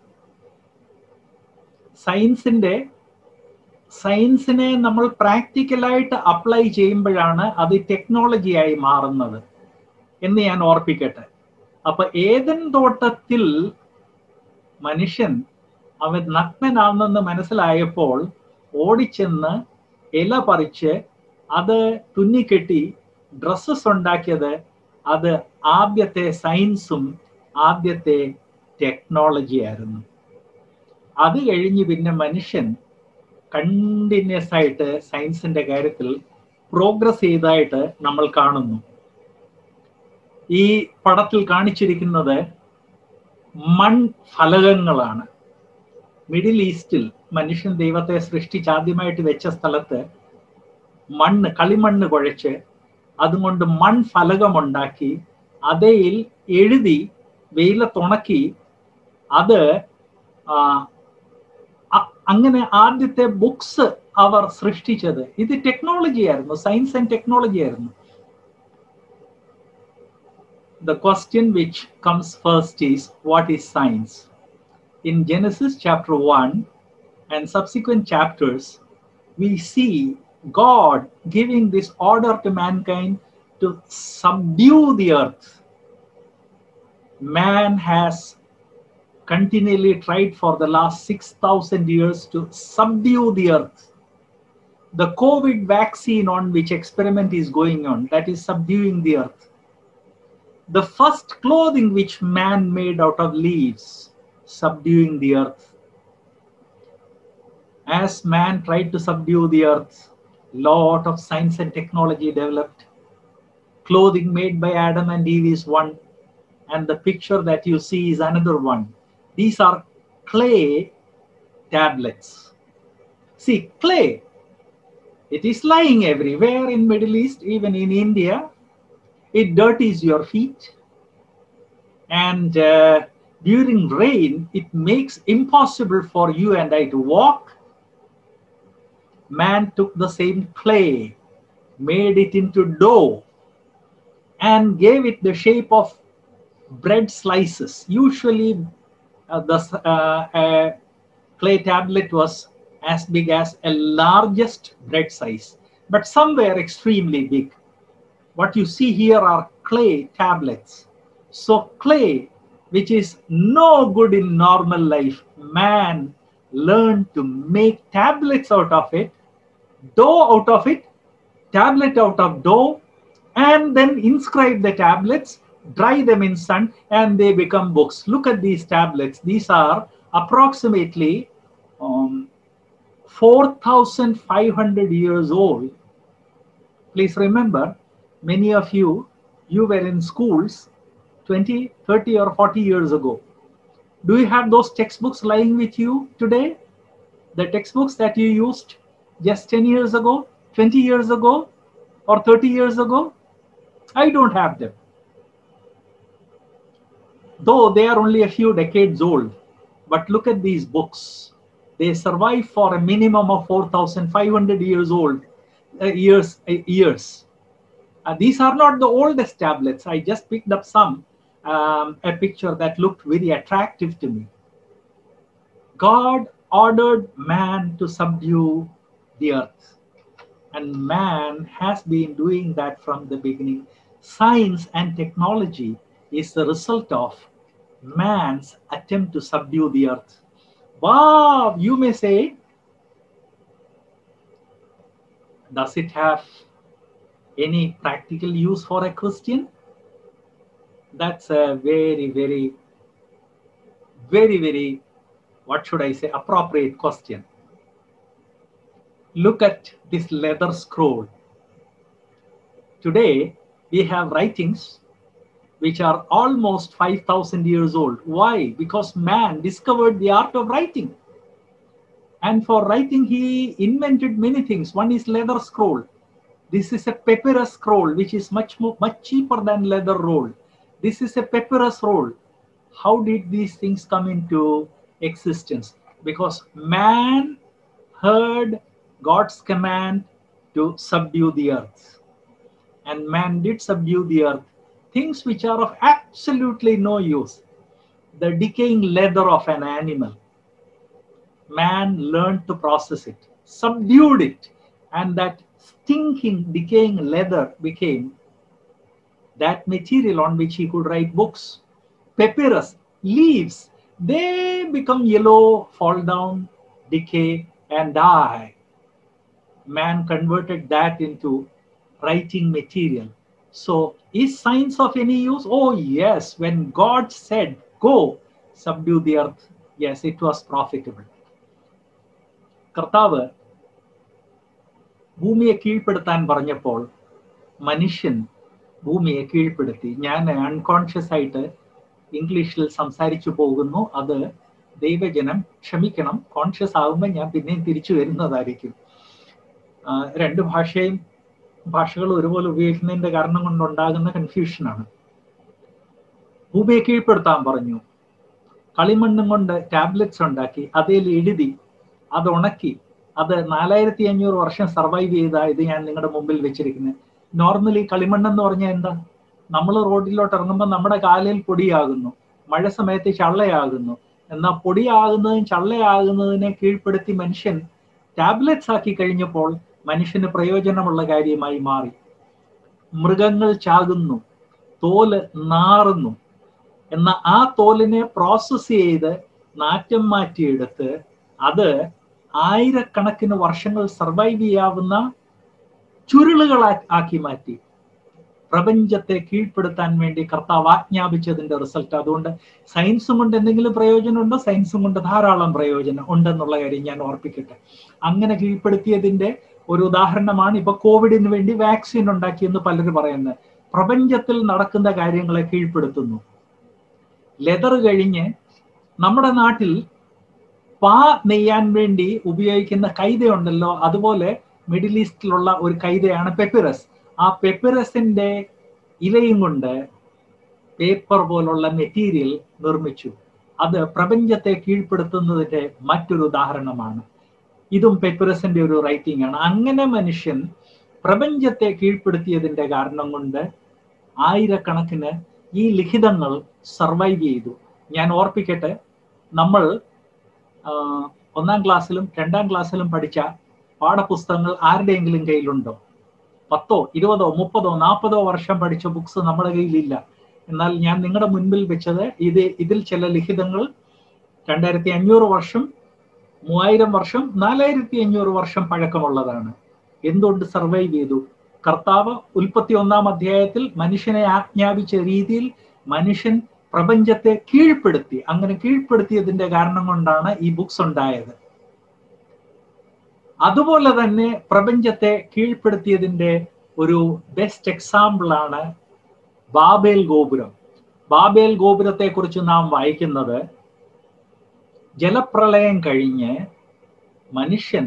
സയൻസിന്റെ സയൻസിനെ നമ്മൾ പ്രാക്ടിക്കലായിട്ട് അപ്ലൈ ചെയ്യുമ്പോഴാണ് അത് ടെക്നോളജിയായി മാറുന്നത് എന്ന് ഞാൻ ഓർപ്പിക്കട്ടെ അപ്പൊ ഏതൻ തോട്ടത്തിൽ മനുഷ്യൻ അവൻ നഗ്നനാണെന്ന് മനസ്സിലായപ്പോൾ ഓടിച്ചെന്ന് ഇല പറിച്ച് അത് തുന്നിക്കെട്ടി ഡ്രസ്സസ് ഉണ്ടാക്കിയത് അത് ആദ്യത്തെ സയൻസും ആദ്യത്തെ ടെക്നോളജി ആയിരുന്നു അത് കഴിഞ്ഞ് പിന്നെ മനുഷ്യൻ കണ്ടിന്യൂസ് ആയിട്ട് സയൻസിന്റെ കാര്യത്തിൽ പ്രോഗ്രസ് ചെയ്തതായിട്ട് നമ്മൾ കാണുന്നു ഈ പടത്തിൽ കാണിച്ചിരിക്കുന്നത് മൺ ഫലകങ്ങളാണ് മിഡിൽ ഈസ്റ്റിൽ മനുഷ്യൻ ദൈവത്തെ സൃഷ്ടിച്ച് ആദ്യമായിട്ട് വെച്ച സ്ഥലത്ത് മണ്ണ് കളിമണ്ണ് കുഴച്ച് അതുകൊണ്ട് മൺ ഫലകമുണ്ടാക്കി അതേയിൽ എഴുതി വെയിലത്തുണക്കി അത് അങ്ങനെ ആദ്യത്തെ ബുക്സ് അവർ സൃഷ്ടിച്ചത് ഇത് ടെക്നോളജി ആയിരുന്നു സയൻസ് ആൻഡ് ടെക്നോളജി ആയിരുന്നു the question which comes first is what is science? In Genesis chapter 1 and subsequent chapters, we see God giving this order to mankind to subdue the earth. Man has continually tried for the last 6,000 years to subdue the earth. The COVID vaccine on which experiment is going on, that is subduing the earth the first clothing which man made out of leaves, subduing the earth. As man tried to subdue the earth, lot of science and technology developed. Clothing made by Adam and Eve is one, and the picture that you see is another one. These are clay tablets. See, clay, it is lying everywhere in Middle East, even in India. It dirties your feet. And uh, during rain, it makes impossible for you and I to walk. Man took the same clay, made it into dough, and gave it the shape of bread slices. Usually, uh, the uh, uh, clay tablet was as big as a largest bread size, but some were extremely big. What you see here are clay tablets. So, clay, which is no good in normal life, man learned to make tablets out of it, dough out of it, tablet out of dough, and then inscribe the tablets, dry them in sun, and they become books. Look at these tablets. These are approximately um, 4,500 years old. Please remember, many of you, you were in schools 20, 30, or 40 years ago. Do you have those textbooks lying with you today? The textbooks that you used just 10 years ago, 20 years ago, or 30 years ago? I don't have them. Though they are only a few decades old, but look at these books. They survive for a minimum of 4,500 years old, uh, years, uh, years. Uh, these are not the oldest tablets. I just picked up some, um, a picture that looked very attractive to me. God ordered man to subdue the earth. And man has been doing that from the beginning. Science and technology is the result of man's attempt to subdue the earth. Wow, you may say, does it have any practical use for a Christian? That's a very, very, very, very, what should I say, appropriate question. Look at this leather scroll. Today, we have writings which are almost 5,000 years old. Why? Because man discovered the art of writing. And for writing, he invented many things. One is leather scroll. This is a papyrus scroll, which is much more, much cheaper than leather roll. This is a papyrus roll. How did these things come into existence? Because man heard God's command to subdue the earth. And man did subdue the earth. Things which are of absolutely no use. The decaying leather of an animal. Man learned to process it, subdued it, and that stinking, decaying leather became that material on which he could write books. Papyrus, leaves, they become yellow, fall down, decay, and die man converted that into writing material. So, is science of any use? Oh, yes. When God said, Go, subdue the earth, yes, it was profitable. കർത്താവ് ഭൂമിയെ കീഴ്പ്പെടുത്താൻ പറഞ്ഞപ്പോൾ മനുഷ്യൻ ഭൂമിയെ കീഴ്പ്പെടുത്തി ഞാൻ unconscious ആയിട്ട് ഇംഗ്ലീഷിൽ സംസാരിച്ചു പോകുന്നു അത് ദൈവജനം ക്ഷമിക്കണം കോൺഷ്യസ് ആകുമ്പോൾ ഞാൻ പിന്നെയും തിരിച്ചു വരുന്നതായിരിക്കും രണ്ട് ഭാഷയും ഭാഷകൾ ഒരുപോലെ ഉപയോഗിക്കുന്നതിന്റെ കാരണം കൊണ്ടുണ്ടാകുന്ന കൺഫ്യൂഷനാണ് ഭൂമിയെ കീഴ്പ്പെടുത്താൻ പറഞ്ഞു കളിമണ്ണും കൊണ്ട് ടാബ്ലറ്റ്സ് ഉണ്ടാക്കി അതിൽ എഴുതി അത് ഉണക്കി അത് നാലായിരത്തി അഞ്ഞൂറ് വർഷം സർവൈവ് ചെയ്ത ഇത് ഞാൻ നിങ്ങളുടെ മുമ്പിൽ വെച്ചിരിക്കുന്നത് നോർമലി കളിമണ്ണ് എന്ന് പറഞ്ഞാൽ എന്താ നമ്മൾ റോഡിലോട്ട് ഇറങ്ങുമ്പോൾ നമ്മുടെ കാലിൽ പൊടിയാകുന്നു മഴ സമയത്ത് ചള്ളയാകുന്നു എന്നാൽ പൊടിയാകുന്നതും ചള്ളയാകുന്നതിനെ കീഴ്പ്പെടുത്തി മനുഷ്യൻ ടാബ്ലറ്റ്സ് ആക്കി കഴിഞ്ഞപ്പോൾ മനുഷ്യന് പ്രയോജനമുള്ള കാര്യമായി മാറി മൃഗങ്ങൾ ചാകുന്നു തോല് നാറുന്നു എന്ന ആ തോലിനെ പ്രോസസ് ചെയ്ത് നാറ്റം മാറ്റിയെടുത്ത് അത് ആയിരക്കണക്കിന് വർഷങ്ങൾ സർവൈവ് ചെയ്യാവുന്ന ചുരുളുകൾ ആക്കി മാറ്റി പ്രപഞ്ചത്തെ കീഴ്പ്പെടുത്താൻ വേണ്ടി കർത്താവ് ആജ്ഞാപിച്ചതിന്റെ റിസൾട്ട് അതുകൊണ്ട് സയൻസും കൊണ്ട് എന്തെങ്കിലും പ്രയോജനമുണ്ടോ സയൻസും കൊണ്ട് ധാരാളം പ്രയോജനം ഉണ്ടെന്നുള്ള കാര്യം ഞാൻ ഓർപ്പിക്കട്ടെ അങ്ങനെ കീഴ്പ്പെടുത്തിയതിന്റെ ഒരു ഉദാഹരണമാണ് ഇപ്പൊ കോവിഡിന് വേണ്ടി വാക്സിൻ ഉണ്ടാക്കിയെന്ന് പലരും പറയുന്നത് പ്രപഞ്ചത്തിൽ നടക്കുന്ന കാര്യങ്ങളെ കീഴ്പ്പെടുത്തുന്നു ലെതർ കഴിഞ്ഞ് നമ്മുടെ നാട്ടിൽ പാ നെയ്യാൻ വേണ്ടി ഉപയോഗിക്കുന്ന കൈതയുണ്ടല്ലോ അതുപോലെ മിഡിൽ ഈസ്റ്റിലുള്ള ഒരു കൈതയാണ് പെപ്പിറസ് ആ പെപ്പിറസിന്റെ ഇലയും കൊണ്ട് പേപ്പർ പോലുള്ള മെറ്റീരിയൽ നിർമ്മിച്ചു അത് പ്രപഞ്ചത്തെ കീഴ്പ്പെടുത്തുന്നതിന്റെ മറ്റൊരു ഉദാഹരണമാണ് ഇതും പെപ്പിറസിന്റെ ഒരു റൈറ്റിംഗ് ആണ് അങ്ങനെ മനുഷ്യൻ പ്രപഞ്ചത്തെ കീഴ്പ്പെടുത്തിയതിന്റെ കാരണം കൊണ്ട് ആയിരക്കണക്കിന് ഈ ലിഖിതങ്ങൾ സർവൈവ് ചെയ്തു ഞാൻ ഓർപ്പിക്കട്ടെ നമ്മൾ ഒന്നാം ക്ലാസ്സിലും രണ്ടാം ക്ലാസ്സിലും പഠിച്ച പാഠപുസ്തകങ്ങൾ ആരുടെയെങ്കിലും കയ്യിലുണ്ടോ പത്തോ ഇരുപതോ മുപ്പതോ നാൽപ്പതോ വർഷം പഠിച്ച ബുക്സ് നമ്മുടെ കയ്യിലില്ല എന്നാൽ ഞാൻ നിങ്ങളുടെ മുൻപിൽ വെച്ചത് ഇത് ഇതിൽ ചില ലിഖിതങ്ങൾ രണ്ടായിരത്തി അഞ്ഞൂറ് വർഷം മൂവായിരം വർഷം നാലായിരത്തി അഞ്ഞൂറ് വർഷം പഴക്കമുള്ളതാണ് എന്തുകൊണ്ട് സർവൈവ് ചെയ്തു കർത്താവ് ഉൽപ്പത്തി ഒന്നാം അധ്യായത്തിൽ മനുഷ്യനെ ആജ്ഞാപിച്ച രീതിയിൽ മനുഷ്യൻ പ്രപഞ്ചത്തെ കീഴ്പ്പെടുത്തി അങ്ങനെ കീഴ്പ്പെടുത്തിയതിന്റെ കാരണം കൊണ്ടാണ് ഈ ബുക്സ് ഉണ്ടായത് അതുപോലെ തന്നെ പ്രപഞ്ചത്തെ കീഴ്പ്പെടുത്തിയതിന്റെ ഒരു ബെസ്റ്റ് എക്സാമ്പിൾ ആണ് ബാബേൽ ഗോപുരം ബാബേൽ ഗോപുരത്തെ കുറിച്ച് നാം വായിക്കുന്നത് ജലപ്രളയം കഴിഞ്ഞ് മനുഷ്യൻ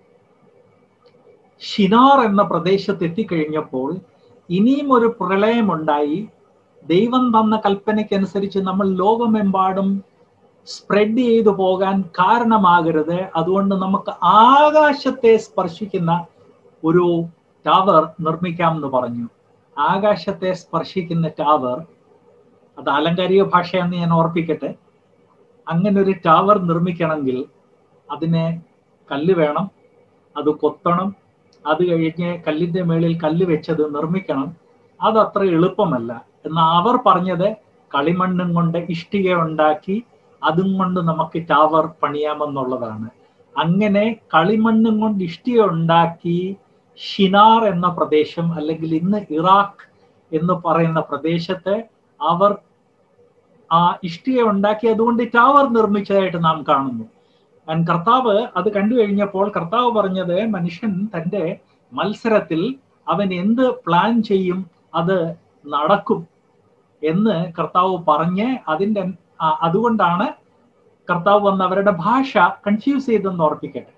ഷിനാർ എന്ന പ്രദേശത്ത് എത്തിക്കഴിഞ്ഞപ്പോൾ ഇനിയും ഒരു പ്രളയമുണ്ടായി ദൈവം തന്ന കൽപ്പനയ്ക്കനുസരിച്ച് നമ്മൾ ലോകമെമ്പാടും സ്പ്രെഡ് ചെയ്തു പോകാൻ കാരണമാകരുത് അതുകൊണ്ട് നമുക്ക് ആകാശത്തെ സ്പർശിക്കുന്ന ഒരു ടവർ നിർമ്മിക്കാം എന്ന് പറഞ്ഞു ആകാശത്തെ സ്പർശിക്കുന്ന ടവർ അത് ആലങ്കാരിക ഭാഷയാണെന്ന് ഞാൻ ഓർപ്പിക്കട്ടെ അങ്ങനെ ഒരു ടവർ നിർമ്മിക്കണമെങ്കിൽ അതിന് കല്ല് വേണം അത് കൊത്തണം അത് കഴിഞ്ഞ് കല്ലിന്റെ മേളിൽ കല്ല് വെച്ചത് നിർമ്മിക്കണം അത് അത്ര എളുപ്പമല്ല എന്നാൽ അവർ പറഞ്ഞത് കളിമണ്ണും കൊണ്ട് ഇഷ്ടിക ഉണ്ടാക്കി അതും കൊണ്ട് നമുക്ക് ടവർ പണിയാമെന്നുള്ളതാണ് അങ്ങനെ കളിമണ്ണും കൊണ്ട് ഇഷ്ടിക ഉണ്ടാക്കി ഷിനാർ എന്ന പ്രദേശം അല്ലെങ്കിൽ ഇന്ന് ഇറാഖ് എന്ന് പറയുന്ന പ്രദേശത്ത് അവർ ആ ഇഷ്ടിക ഉണ്ടാക്കി അതുകൊണ്ട് ടവർ നിർമ്മിച്ചതായിട്ട് നാം കാണുന്നു ആൻഡ് കർത്താവ് അത് കണ്ടു കഴിഞ്ഞപ്പോൾ കർത്താവ് പറഞ്ഞത് മനുഷ്യൻ തന്റെ മത്സരത്തിൽ അവൻ എന്ത് പ്ലാൻ ചെയ്യും അത് നടക്കും എന്ന് കർത്താവ് പറഞ്ഞ് അതിൻ്റെ അതുകൊണ്ടാണ് കർത്താവ് വന്ന് അവരുടെ ഭാഷ കൺഫ്യൂസ് ചെയ്തെന്ന് ഓർപ്പിക്കട്ടെ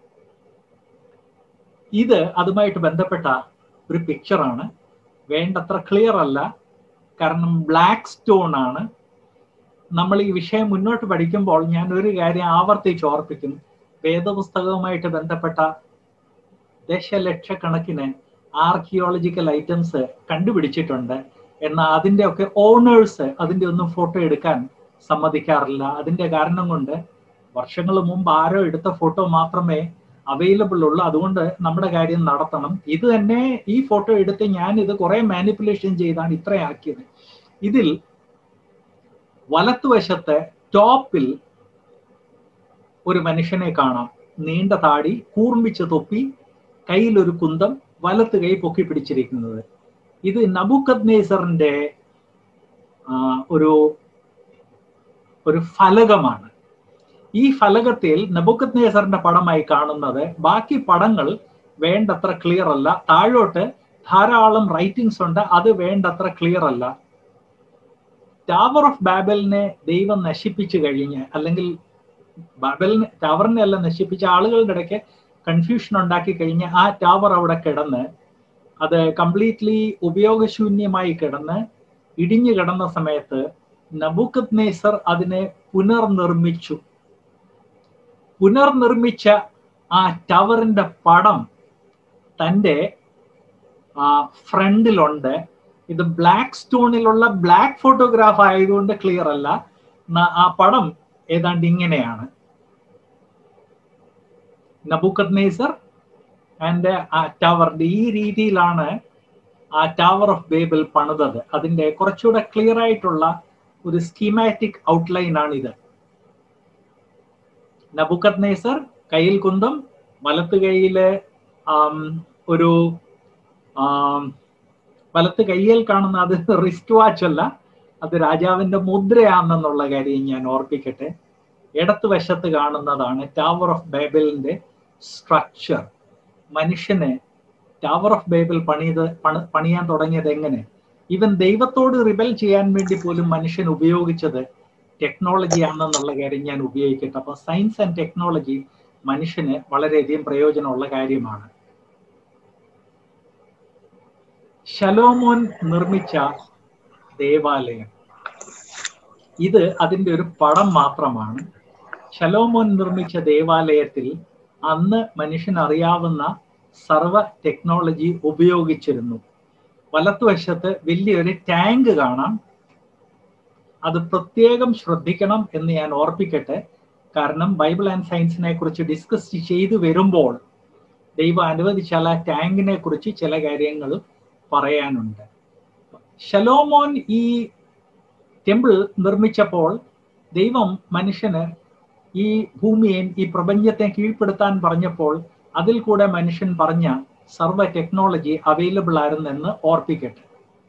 ഇത് അതുമായിട്ട് ബന്ധപ്പെട്ട ഒരു പിക്ചറാണ് വേണ്ടത്ര ക്ലിയർ അല്ല കാരണം ബ്ലാക്ക് സ്റ്റോൺ ആണ് നമ്മൾ ഈ വിഷയം മുന്നോട്ട് പഠിക്കുമ്പോൾ ഞാൻ ഒരു കാര്യം ആവർത്തിച്ച് ഓർപ്പിക്കും വേദപുസ്തകവുമായിട്ട് ബന്ധപ്പെട്ട ദശലക്ഷക്കണക്കിന് ആർക്കിയോളജിക്കൽ ഐറ്റംസ് കണ്ടുപിടിച്ചിട്ടുണ്ട് എന്നാൽ അതിൻ്റെ ഒക്കെ ഓണേഴ്സ് അതിൻ്റെ ഒന്നും ഫോട്ടോ എടുക്കാൻ സമ്മതിക്കാറില്ല അതിൻ്റെ കാരണം കൊണ്ട് വർഷങ്ങൾ മുമ്പ് ആരോ എടുത്ത ഫോട്ടോ മാത്രമേ അവൈലബിൾ ഉള്ളൂ അതുകൊണ്ട് നമ്മുടെ കാര്യം നടത്തണം ഇത് തന്നെ ഈ ഫോട്ടോ എടുത്ത് ഞാൻ ഇത് കുറെ മാനിപ്പുലേഷൻ ചെയ്താണ് ഇത്രയാക്കിയത് ഇതിൽ വലത്തുവശത്ത് ടോപ്പിൽ ഒരു മനുഷ്യനെ കാണാം നീണ്ട താടി കൂർമ്മിച്ച തൊപ്പി കയ്യിൽ ഒരു കുന്തം വലത്ത് കൈ പൊക്കി പിടിച്ചിരിക്കുന്നത് ഇത് നബുക്കത് നേസറിന്റെ ഒരു ഒരു ഫലകമാണ് ഈ ഫലകത്തിൽ നബുക്കത് നേസറിന്റെ പടമായി കാണുന്നത് ബാക്കി പടങ്ങൾ വേണ്ടത്ര ക്ലിയർ അല്ല താഴോട്ട് ധാരാളം റൈറ്റിംഗ്സ് ഉണ്ട് അത് വേണ്ടത്ര ക്ലിയർ അല്ല ടവർ ഓഫ് ബാബലിനെ ദൈവം നശിപ്പിച്ചു കഴിഞ്ഞ് അല്ലെങ്കിൽ ബാബലിനെ ടവറിനെ അല്ല നശിപ്പിച്ച ആളുകളുടെ ഇടയ്ക്ക് കൺഫ്യൂഷൻ ഉണ്ടാക്കി കഴിഞ്ഞ് ആ ടവർ അവിടെ കിടന്ന് അത് കംപ്ലീറ്റ്ലി ഉപയോഗശൂന്യമായി കിടന്ന് ഇടിഞ്ഞു കിടന്ന സമയത്ത് നബുക്കത് നേസർ അതിനെ പുനർനിർമ്മിച്ചു പുനർനിർമ്മിച്ച ആ ടവറിന്റെ പടം തൻ്റെ ഫ്രണ്ടിലുണ്ട് ഇത് ബ്ലാക്ക് സ്റ്റോണിലുള്ള ബ്ലാക്ക് ഫോട്ടോഗ്രാഫ് ആയതുകൊണ്ട് ക്ലിയർ അല്ല ആ പടം ഏതാണ്ട് ഇങ്ങനെയാണ് നബുക്കത് നേസർ ആൻഡ് ആ ടവറിന്റെ ഈ രീതിയിലാണ് ആ ടവർ ഓഫ് ബേബിൾ പണിതത് അതിന്റെ കുറച്ചുകൂടെ ക്ലിയർ ആയിട്ടുള്ള ഒരു സ്കീമാറ്റിക് ഔട്ട്ലൈൻ ആണ് ഇത് നബുക്കത് നേസർ കയ്യിൽ കുന്തം വലത്ത് കൈയില് ഒരു വലത്ത് കയ്യിൽ കാണുന്ന അത് റിസ്റ്റ് വാച്ച് അല്ല അത് രാജാവിന്റെ മുദ്രയാണെന്നുള്ള കാര്യം ഞാൻ ഓർപ്പിക്കട്ടെ ഇടത്ത് വശത്ത് കാണുന്നതാണ് ടവർ ഓഫ് ബൈബിളിന്റെ സ്ട്രക്ചർ മനുഷ്യന് ടവർ ഓഫ് ബൈബിൾ പണിയത് പണ- പണിയാൻ തുടങ്ങിയത് എങ്ങനെ ഈവൻ ദൈവത്തോട് റിബൽ ചെയ്യാൻ വേണ്ടി പോലും മനുഷ്യൻ ഉപയോഗിച്ചത് ടെക്നോളജി ആണെന്നുള്ള കാര്യം ഞാൻ ഉപയോഗിക്കട്ടെ അപ്പൊ സയൻസ് ആൻഡ് ടെക്നോളജി മനുഷ്യന് വളരെയധികം പ്രയോജനമുള്ള കാര്യമാണ് ശലോമോൻ നിർമ്മിച്ച ദേവാലയം ഇത് അതിന്റെ ഒരു പടം മാത്രമാണ് ശലോമോൻ നിർമ്മിച്ച ദേവാലയത്തിൽ അന്ന് മനുഷ്യൻ അറിയാവുന്ന സർവ ടെക്നോളജി ഉപയോഗിച്ചിരുന്നു വലത്തുവശത്ത് വലിയൊരു ടാങ്ക് കാണാം അത് പ്രത്യേകം ശ്രദ്ധിക്കണം എന്ന് ഞാൻ ഓർപ്പിക്കട്ടെ കാരണം ബൈബിൾ ആൻഡ് സയൻസിനെ കുറിച്ച് ഡിസ്കസ് ചെയ്തു വരുമ്പോൾ ദൈവം അനുവദിച്ചാൽ ആ ടാങ്കിനെ കുറിച്ച് ചില കാര്യങ്ങൾ പറയാനുണ്ട് ശലോമോൻ ഈ ടെമ്പിൾ നിർമ്മിച്ചപ്പോൾ ദൈവം മനുഷ്യന് ഈ ഭൂമിയെ ഈ പ്രപഞ്ചത്തെ കീഴ്പ്പെടുത്താൻ പറഞ്ഞപ്പോൾ അതിൽ കൂടെ മനുഷ്യൻ പറഞ്ഞ സർവ ടെക്നോളജി അവൈലബിൾ ആയിരുന്നെന്ന് ഓർപ്പിക്കട്ടെ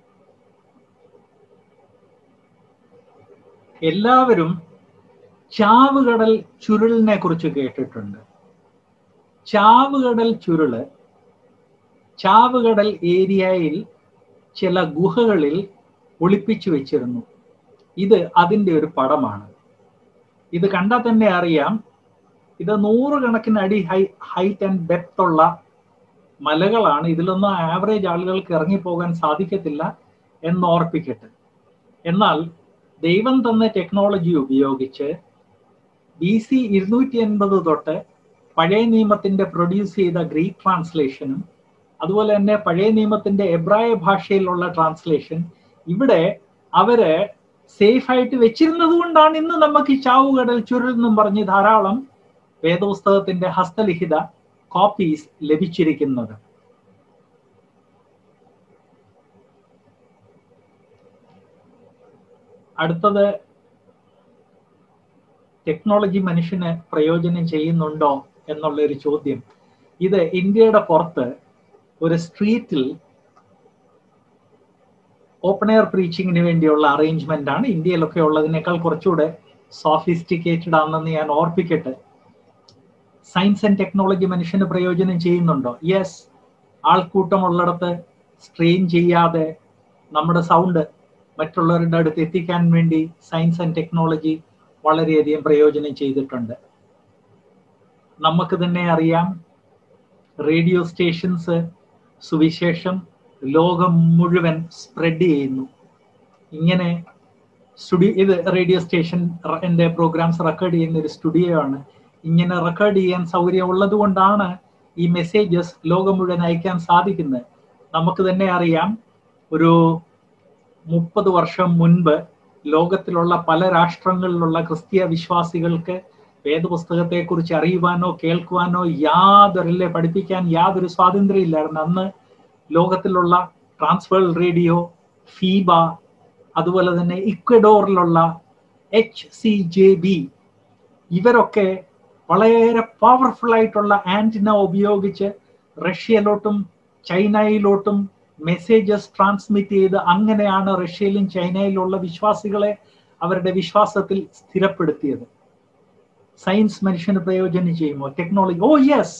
എല്ലാവരും ചാവുകടൽ ചുരുളിനെ കുറിച്ച് കേട്ടിട്ടുണ്ട് ചാവുകടൽ ചുരുള് ചാവുകടൽ ഏരിയയിൽ ചില ഗുഹകളിൽ ഒളിപ്പിച്ചു വെച്ചിരുന്നു ഇത് അതിൻ്റെ ഒരു പടമാണ് ഇത് കണ്ടാൽ തന്നെ അറിയാം ഇത് നൂറുകണക്കിന് അടി ഹൈ ഹൈറ്റ് ആൻഡ് ഡെപ്ത് ഉള്ള മലകളാണ് ഇതിലൊന്നും ആവറേജ് ആളുകൾക്ക് ഇറങ്ങിപ്പോകാൻ സാധിക്കത്തില്ല എന്ന് ഓർപ്പിക്കട്ടെ എന്നാൽ ദൈവം തന്ന ടെക്നോളജി ഉപയോഗിച്ച് ബി സി ഇരുന്നൂറ്റി എൺപത് തൊട്ട് പഴയ നിയമത്തിന്റെ പ്രൊഡ്യൂസ് ചെയ്ത ഗ്രീക്ക് ട്രാൻസ്ലേഷനും അതുപോലെ തന്നെ പഴയ നിയമത്തിന്റെ എബ്രായ ഭാഷയിലുള്ള ട്രാൻസ്ലേഷൻ ഇവിടെ അവര് സേഫ് ആയിട്ട് വെച്ചിരുന്നത് കൊണ്ടാണ് ഇന്ന് നമുക്ക് ഈ ചാവുകടൽ ചുരുൾ എന്നും പറഞ്ഞ് ധാരാളം വേദപുസ്തകത്തിന്റെ ഹസ്തലിഖിത കോപ്പീസ് ലഭിച്ചിരിക്കുന്നത് അടുത്തത് ടെക്നോളജി മനുഷ്യന് പ്രയോജനം ചെയ്യുന്നുണ്ടോ എന്നുള്ള ഒരു ചോദ്യം ഇത് ഇന്ത്യയുടെ പുറത്ത് ഒരു സ്ട്രീറ്റിൽ ഓപ്പൺ എയർ പ്രീച്ചിങ്ങിന് വേണ്ടിയുള്ള അറേഞ്ച്മെന്റ് ആണ് ഇന്ത്യയിലൊക്കെ ഉള്ളതിനേക്കാൾ കുറച്ചുകൂടെ സോഫിസ്റ്റിക്കേറ്റഡ് ആണെന്ന് ഞാൻ ഓർപ്പിക്കട്ടെ സയൻസ് ആൻഡ് ടെക്നോളജി മനുഷ്യന് പ്രയോജനം ചെയ്യുന്നുണ്ടോ യെസ് ആൾക്കൂട്ടമുള്ളിടത്ത് സ്ട്രെയിൻ ചെയ്യാതെ നമ്മുടെ സൗണ്ട് മറ്റുള്ളവരുടെ അടുത്ത് എത്തിക്കാൻ വേണ്ടി സയൻസ് ആൻഡ് ടെക്നോളജി വളരെയധികം പ്രയോജനം ചെയ്തിട്ടുണ്ട് നമുക്ക് തന്നെ അറിയാം റേഡിയോ സ്റ്റേഷൻസ് സുവിശേഷം ലോകം മുഴുവൻ സ്പ്രെഡ് ചെയ്യുന്നു ഇങ്ങനെ സ്റ്റുഡിയോ ഇത് റേഡിയോ സ്റ്റേഷൻ എൻ്റെ പ്രോഗ്രാംസ് റെക്കോർഡ് ചെയ്യുന്ന ഒരു സ്റ്റുഡിയോ ആണ് ഇങ്ങനെ റെക്കോർഡ് ചെയ്യാൻ സൗകര്യം ഉള്ളത് കൊണ്ടാണ് ഈ മെസ്സേജസ് ലോകം മുഴുവൻ അയക്കാൻ സാധിക്കുന്നത് നമുക്ക് തന്നെ അറിയാം ഒരു മുപ്പത് വർഷം മുൻപ് ലോകത്തിലുള്ള പല രാഷ്ട്രങ്ങളിലുള്ള ക്രിസ്തീയ വിശ്വാസികൾക്ക് വേദപുസ്തകത്തെക്കുറിച്ച് അറിയുവാനോ കേൾക്കുവാനോ യാതൊരില്ല പഠിപ്പിക്കാൻ യാതൊരു സ്വാതന്ത്ര്യം ഇല്ലായിരുന്നു അന്ന് ലോകത്തിലുള്ള ട്രാൻസ്വേൾ റേഡിയോ ഫീബ അതുപോലെ തന്നെ ഇക്വഡോറിലുള്ള എച്ച് സി ജെ ബി ഇവരൊക്കെ വളരെ പവർഫുൾ ആയിട്ടുള്ള ആന്റിന ഉപയോഗിച്ച് റഷ്യയിലോട്ടും ചൈനയിലോട്ടും മെസ്സേജസ് ട്രാൻസ്മിറ്റ് ചെയ്ത് അങ്ങനെയാണ് റഷ്യയിലും ചൈനയിലുള്ള വിശ്വാസികളെ അവരുടെ വിശ്വാസത്തിൽ സ്ഥിരപ്പെടുത്തിയത് സയൻസ് മനുഷ്യന് പ്രയോജനം ചെയ്യുമോ ടെക്നോളജി ഓ യെസ്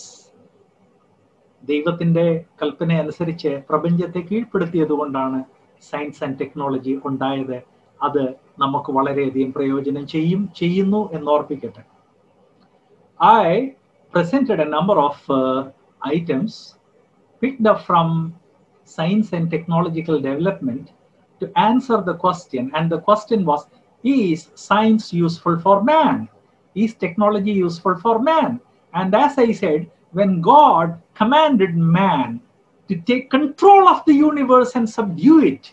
ദൈവത്തിന്റെ കൽപ്പന അനുസരിച്ച് പ്രപഞ്ചത്തെ കീഴ്പ്പെടുത്തിയത് കൊണ്ടാണ് സയൻസ് ആൻഡ് ടെക്നോളജി ഉണ്ടായത് അത് നമുക്ക് വളരെയധികം പ്രയോജനം ചെയ്യും ചെയ്യുന്നു എന്ന് ഓർപ്പിക്കട്ടെ I presented a number of uh, items picked up from science and technological development to answer the question. And the question was Is science useful for man? Is technology useful for man? And as I said, when God commanded man to take control of the universe and subdue it,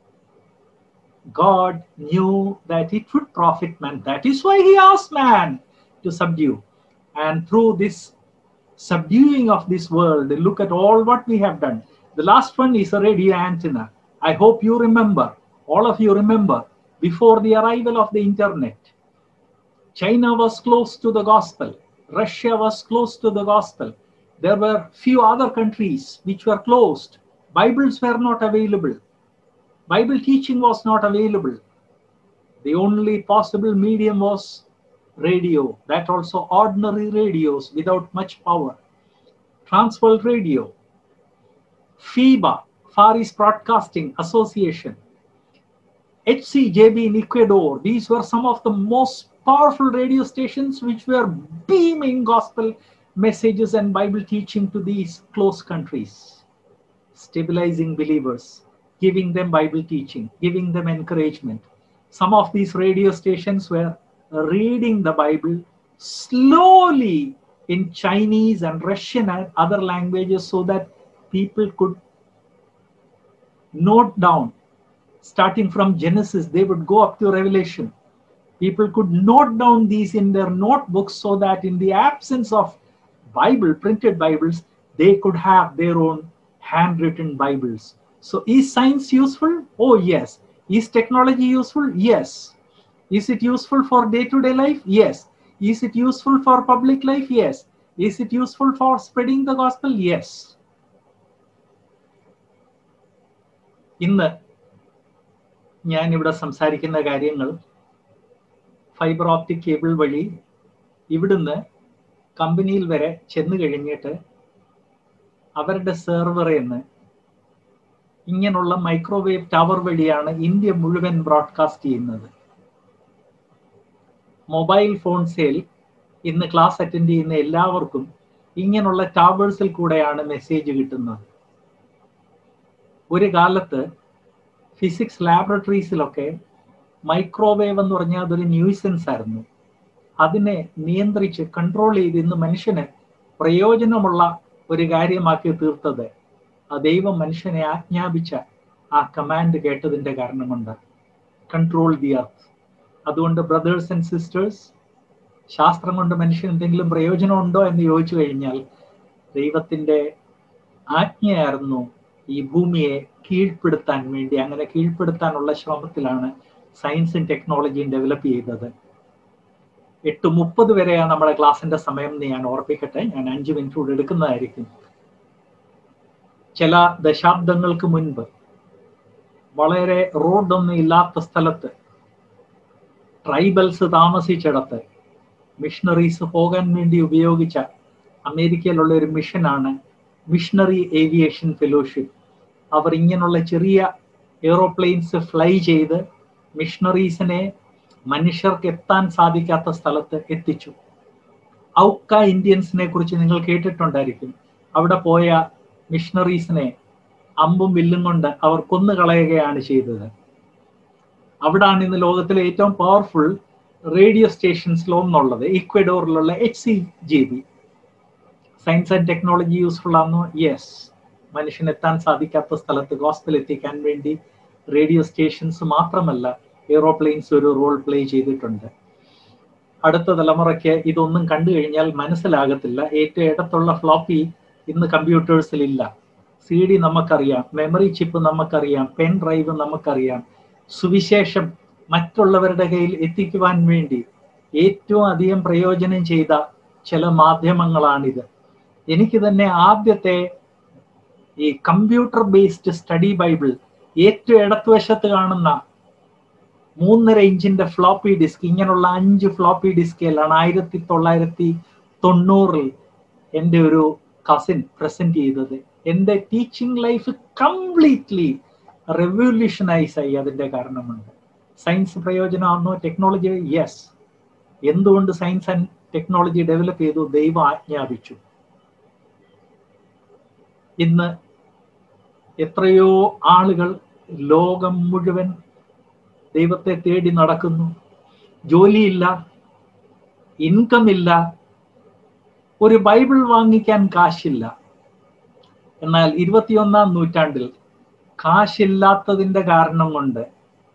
God knew that it would profit man. That is why he asked man to subdue. And through this subduing of this world, look at all what we have done. The last one is a radio antenna. I hope you remember, all of you remember, before the arrival of the internet, China was close to the gospel, Russia was close to the gospel. There were few other countries which were closed. Bibles were not available. Bible teaching was not available. The only possible medium was radio, that also ordinary radios without much power. Transworld radio. FIBA, Far East Broadcasting Association, HCJB in Ecuador. These were some of the most powerful radio stations which were beaming gospel messages and Bible teaching to these close countries, stabilizing believers, giving them Bible teaching, giving them encouragement. Some of these radio stations were reading the Bible slowly in Chinese and Russian and other languages so that people could note down. Starting from Genesis, they would go up to Revelation. People could note down these in their notebooks so that in the absence of Bible, printed Bibles, they could have their own handwritten Bibles. So, is science useful? Oh, yes. Is technology useful? Yes. Is it useful for day to day life? Yes. Is it useful for public life? Yes. Is it useful for spreading the gospel? Yes. ഇന്ന് ഞാൻ ഇവിടെ സംസാരിക്കുന്ന കാര്യങ്ങൾ fibre optic cable വഴി ഇവിടുന്ന് കമ്പനിയിൽ വരെ ചെന്ന് കഴിഞ്ഞിട്ട് അവരുടെ സെർവറിൽ നിന്ന് ഇങ്ങനെയുള്ള മൈക്രോവേവ് ടവർ വഴിയാണ് ഇന്ത്യ മുഴുവൻ ബ്രോഡ്കാസ്റ്റ് ചെയ്യുന്നത് മൊബൈൽ ഫോൺസിൽ ഇന്ന് ക്ലാസ് അറ്റൻഡ് ചെയ്യുന്ന എല്ലാവർക്കും ഇങ്ങനെയുള്ള ടവേഴ്സിൽ കൂടെയാണ് മെസ്സേജ് കിട്ടുന്നത് ഒരു കാലത്ത് ഫിസിക്സ് ലാബറട്ടറീസിലൊക്കെ മൈക്രോവേവ് എന്ന് പറഞ്ഞാൽ അതൊരു ന്യൂസൻസ് ആയിരുന്നു അതിനെ നിയന്ത്രിച്ച് കൺട്രോൾ ചെയ്ത് ഇന്ന് മനുഷ്യന് പ്രയോജനമുള്ള ഒരു കാര്യമാക്കി തീർത്തത് ആ ദൈവം മനുഷ്യനെ ആജ്ഞാപിച്ച ആ കമാൻഡ് കേട്ടതിന്റെ കാരണം കൊണ്ട് കൺട്രോൾ ദി അർത്ത് അതുകൊണ്ട് ബ്രദേഴ്സ് ആൻഡ് സിസ്റ്റേഴ്സ് ശാസ്ത്രം കൊണ്ട് മനുഷ്യന് എന്തെങ്കിലും പ്രയോജനമുണ്ടോ എന്ന് ചോദിച്ചു കഴിഞ്ഞാൽ ദൈവത്തിന്റെ ആജ്ഞയായിരുന്നു ഈ ഭൂമിയെ കീഴ്പ്പെടുത്താൻ വേണ്ടി അങ്ങനെ കീഴ്പ്പെടുത്താനുള്ള ശ്രമത്തിലാണ് സയൻസും ടെക്നോളജിയും ഡെവലപ്പ് ചെയ്തത് എട്ട് മുപ്പത് വരെയാണ് നമ്മുടെ ക്ലാസിന്റെ സമയം എന്ന് ഞാൻ ഓർപ്പിക്കട്ടെ ഞാൻ അഞ്ച് മിനിറ്റ് കൂടെ എടുക്കുന്നതായിരിക്കും ചില ദശാബ്ദങ്ങൾക്ക് മുൻപ് വളരെ റോഡൊന്നും ഇല്ലാത്ത സ്ഥലത്ത് ട്രൈബൽസ് താമസിച്ചിടത്ത് മിഷണറീസ് പോകാൻ വേണ്ടി ഉപയോഗിച്ച അമേരിക്കയിലുള്ള ഒരു മിഷനാണ് മിഷണറി ഏവിയേഷൻ ഫെലോഷിപ്പ് അവർ ഇങ്ങനെയുള്ള ചെറിയ എയ്റോപ്ലെയിൻസ് ഫ്ലൈ ചെയ്ത് മിഷണറീസിനെ മനുഷ്യർക്ക് എത്താൻ സാധിക്കാത്ത സ്ഥലത്ത് എത്തിച്ചു ഔക്ക ഇന്ത്യൻസിനെ കുറിച്ച് നിങ്ങൾ കേട്ടിട്ടുണ്ടായിരിക്കും അവിടെ പോയ മിഷണറീസിനെ അമ്പും വില്ലും കൊണ്ട് അവർ കൊന്നുകളയുകയാണ് ചെയ്തത് അവിടാണ് ഇന്ന് ലോകത്തിലെ ഏറ്റവും പവർഫുൾ റേഡിയോ സ്റ്റേഷൻസിലോ ഒന്നുള്ളത് ഇക്വഡോറിലുള്ള H C G B science and technology useful ആണോ യെസ് മനുഷ്യന് എത്താൻ സാധിക്കാത്ത സ്ഥലത്ത് ഗോസ്പൽ എത്തിക്കാൻ വേണ്ടി റേഡിയോ സ്റ്റേഷൻസ് മാത്രമല്ല എയ്റോപ്ലെയിൻസ് ഒരു റോൾ പ്ലേ ചെയ്തിട്ടുണ്ട് അടുത്ത തലമുറയ്ക്ക് ഇതൊന്നും കണ്ടു കഴിഞ്ഞാൽ മനസ്സിലാകത്തില്ല ഏറ്റവും ഇടത്തുള്ള ഫ്ലോപ്പി ഇന്ന് കമ്പ്യൂട്ടേഴ്സിൽ ഇല്ല സി ഡി നമുക്കറിയാം മെമ്മറി ചിപ്പ് നമുക്കറിയാം പെൻ ഡ്രൈവ് നമുക്കറിയാം സുവിശേഷം മറ്റുള്ളവരുടെ കയ്യിൽ എത്തിക്കുവാൻ വേണ്ടി ഏറ്റവും അധികം പ്രയോജനം ചെയ്ത ചില മാധ്യമങ്ങളാണിത് എനിക്ക് തന്നെ ആദ്യത്തെ ഈ കമ്പ്യൂട്ടർ ബേസ്ഡ് സ്റ്റഡി ബൈബിൾ ഏറ്റവും ഇടത്തുവശത്ത് കാണുന്ന മൂന്നര ഇഞ്ചിന്റെ ഫ്ലോപ്പി ഡിസ്ക് ഇങ്ങനെയുള്ള അഞ്ച് ഫ്ലോപ്പി ഡിസ്കിലാണ് ആയിരത്തി തൊള്ളായിരത്തി തൊണ്ണൂറിൽ എൻ്റെ ഒരു കസിൻ പ്രസന്റ് ചെയ്തത് എൻ്റെ ടീച്ചിങ് ലൈഫ് കംപ്ലീറ്റ്ലി റെവല്യൂഷനൈസ് ആയി അതിന്റെ കാരണമുണ്ട് സയൻസ് പ്രയോജനമാണോ ടെക്നോളജി യെസ് എന്തുകൊണ്ട് സയൻസ് ആൻഡ് ടെക്നോളജി ഡെവലപ്പ് ചെയ്തു ദൈവം ആജ്ഞാപിച്ചു ഇന്ന് എത്രയോ ആളുകൾ ലോകം മുഴുവൻ ദൈവത്തെ തേടി നടക്കുന്നു ജോലിയില്ല ഇൻകം ഇല്ല ഒരു ബൈബിൾ വാങ്ങിക്കാൻ കാശില്ല എന്നാൽ ഇരുപത്തിയൊന്നാം നൂറ്റാണ്ടിൽ കാശില്ലാത്തതിന്റെ കാരണം കൊണ്ട്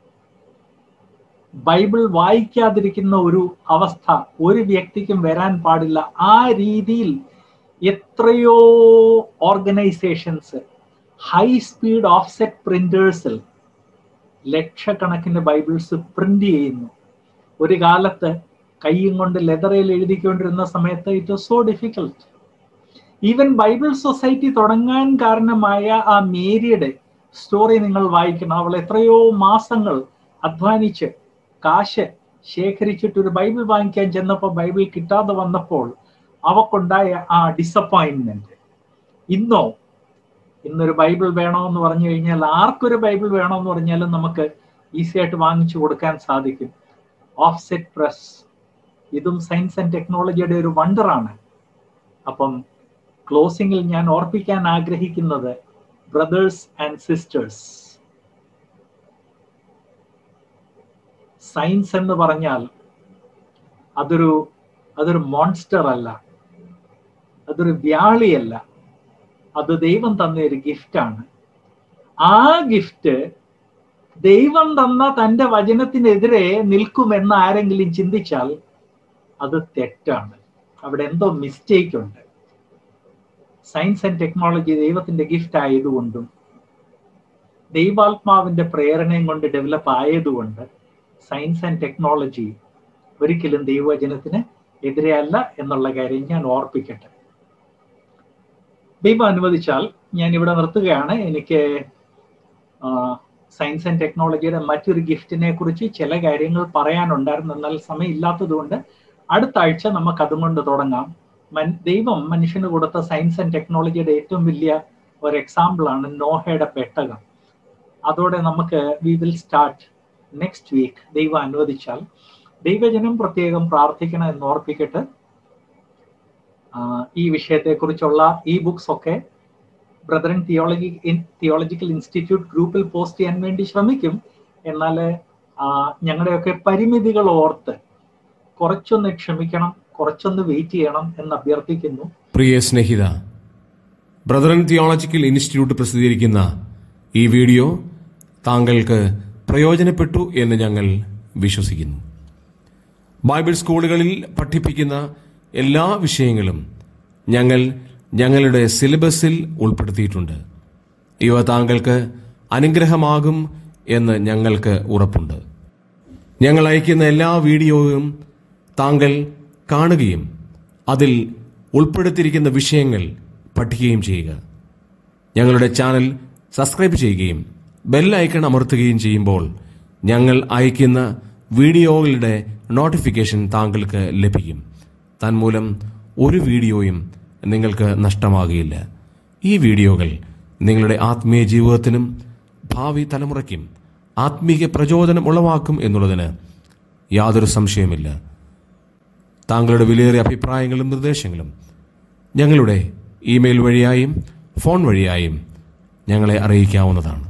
ബൈബിൾ വായിക്കാതിരിക്കുന്ന ഒരു അവസ്ഥ ഒരു വ്യക്തിക്കും വരാൻ പാടില്ല ആ രീതിയിൽ എത്രയോ ഓർഗനൈസേഷൻസ് ഹൈ സ്പീഡ് ഓഫ്സെറ്റ് പ്രിന്റേഴ്സിൽ ലക്ഷക്കണക്കിന് ബൈബിൾസ് പ്രിന്റ് ചെയ്യുന്നു ഒരു കാലത്ത് കൈയും കൊണ്ട് ലെതറയിൽ എഴുതിക്കൊണ്ടിരുന്ന സമയത്ത് it was so difficult even Bible society തുടങ്ങാൻ കാരണമായ ആ മേരിയുടെ സ്റ്റോറി നിങ്ങൾ വായിക്കണം അവൾ എത്രയോ മാസങ്ങൾ അധ്വാനിച്ച് കാശ് ശേഖരിച്ചിട്ട് ഒരു ബൈബിൾ വാങ്ങിക്കാൻ ചെന്നപ്പോൾ ബൈബിൾ കിട്ടാതെ വന്നപ്പോൾ അവക്കുണ്ടായ ആ ഡിസപ്പോയിന്റ്മെന്റ് ഇന്നോ ഇന്നൊരു ബൈബിൾ വേണമെന്ന് പറഞ്ഞു കഴിഞ്ഞാൽ ആർക്കൊരു ബൈബിൾ വേണമെന്ന് പറഞ്ഞാലും നമുക്ക് ഈസി ആയിട്ട് വാങ്ങിച്ചു കൊടുക്കാൻ സാധിക്കും ഓഫ്സെറ്റ് പ്രസ് ഇതും സയൻസ് ആൻഡ് ടെക്നോളജിയുടെ ഒരു വണ്ടറാണ് അപ്പം ക്ലോസിംഗിൽ ഞാൻ ഓർപ്പിക്കാൻ ആഗ്രഹിക്കുന്നത് ബ്രദേഴ്സ് ആൻഡ് സിസ്റ്റേഴ്സ് സയൻസ് എന്ന് പറഞ്ഞാൽ അതൊരു അതൊരു മോൺസ്റ്റർ അല്ല അതൊരു വ്യാളിയല്ല അത് ദൈവം തന്ന ഒരു ഗിഫ്റ്റാണ് ആ ഗിഫ്റ്റ് ദൈവം തന്ന തന്റെ വചനത്തിനെതിരെ നിൽക്കുമെന്ന് ആരെങ്കിലും ചിന്തിച്ചാൽ അത് തെറ്റാണ് അവിടെ എന്തോ മിസ്റ്റേക്ക് ഉണ്ട് സയൻസ് ആൻഡ് ടെക്നോളജി ദൈവത്തിന്റെ ഗിഫ്റ്റ് ആയതുകൊണ്ടും ദൈവാത്മാവിന്റെ പ്രേരണയും കൊണ്ട് ഡെവലപ്പ് ആയതുകൊണ്ട് സയൻസ് ആൻഡ് ടെക്നോളജി ഒരിക്കലും ദൈവവചനത്തിന് എതിരെയല്ല എന്നുള്ള കാര്യം ഞാൻ ഓർപ്പിക്കട്ടെ ദൈവം അനുവദിച്ചാൽ ഞാൻ ഇവിടെ നിർത്തുകയാണ് എനിക്ക് സയൻസ് ആൻഡ് ടെക്നോളജിയുടെ മറ്റൊരു ഗിഫ്റ്റിനെ കുറിച്ച് ചില കാര്യങ്ങൾ പറയാനുണ്ടായിരുന്നു എന്നാൽ സമയം ഇല്ലാത്തതുകൊണ്ട് അടുത്ത ആഴ്ച നമുക്ക് അതുകൊണ്ട് തുടങ്ങാം ദൈവം മനുഷ്യന് കൊടുത്ത സയൻസ് ആൻഡ് ടെക്നോളജിയുടെ ഏറ്റവും വലിയ ഒരു എക്സാമ്പിൾ ആണ് നോഹയുടെ പെട്ടകം അതോടെ നമുക്ക് we will start next week ദൈവം അനുവദിച്ചാൽ ദൈവജനം പ്രത്യേകം പ്രാർത്ഥിക്കണം എന്ന് ഓർപ്പിക്കട്ടെ ഈ വിഷയത്തെക്കുറിച്ചുള്ള ഈ ബുക്സ് ഒക്കെ ബ്രദറൻ തിയോളജി തിയോളജിക്കൽ ഇൻസ്റ്റിറ്റ്യൂട്ട് ഗ്രൂപ്പിൽ പോസ്റ്റ് ചെയ്യാൻ വേണ്ടി ശ്രമിക്കും എന്നാൽ ഞങ്ങളുടെയൊക്കെ പരിമിതികൾ ഓർത്ത് കുറച്ചൊന്ന് ക്ഷമിക്കണം കുറച്ചൊന്ന് വെയിറ്റ് ചെയ്യണം എന്ന് അഭ്യർത്ഥിക്കുന്നു പ്രിയ സ്നേഹിത ബ്രദറൻ തിയോളജിക്കൽ ഇൻസ്റ്റിറ്റ്യൂട്ട് പ്രസിദ്ധീകരിക്കുന്ന ഈ വീഡിയോ താങ്കൾക്ക് പ്രയോജനപ്പെട്ടു എന്ന് ഞങ്ങൾ വിശ്വസിക്കുന്നു ബൈബിൾ സ്കൂളുകളിൽ പഠിപ്പിക്കുന്ന എല്ലാ വിഷയങ്ങളും ഞങ്ങൾ ഞങ്ങളുടെ സിലബസിൽ ഉൾപ്പെടുത്തിയിട്ടുണ്ട് ഇവ താങ്കൾക്ക് അനുഗ്രഹമാകും എന്ന് ഞങ്ങൾക്ക് ഉറപ്പുണ്ട് ഞങ്ങൾ അയക്കുന്ന എല്ലാ വീഡിയോയും താങ്കൾ കാണുകയും അതിൽ ഉൾപ്പെടുത്തിയിരിക്കുന്ന വിഷയങ്ങൾ പഠിക്കുകയും ചെയ്യുക ഞങ്ങളുടെ ചാനൽ സബ്സ്ക്രൈബ് ചെയ്യുകയും ബെൽ ഐക്കൺ അമർത്തുകയും ചെയ്യുമ്പോൾ ഞങ്ങൾ അയക്കുന്ന വീഡിയോകളുടെ നോട്ടിഫിക്കേഷൻ താങ്കൾക്ക് ലഭിക്കും തന്മൂലം ഒരു വീഡിയോയും നിങ്ങൾക്ക് നഷ്ടമാകുകയില്ല ഈ വീഡിയോകൾ നിങ്ങളുടെ ആത്മീയ ജീവിതത്തിനും ഭാവി തലമുറയ്ക്കും ആത്മീയ പ്രചോദനം ഉളവാക്കും എന്നുള്ളതിന് യാതൊരു സംശയമില്ല താങ്കളുടെ വിലയേറിയ അഭിപ്രായങ്ങളും നിർദ്ദേശങ്ങളും ഞങ്ങളുടെ ഇമെയിൽ വഴിയായും ഫോൺ വഴിയായും ഞങ്ങളെ അറിയിക്കാവുന്നതാണ്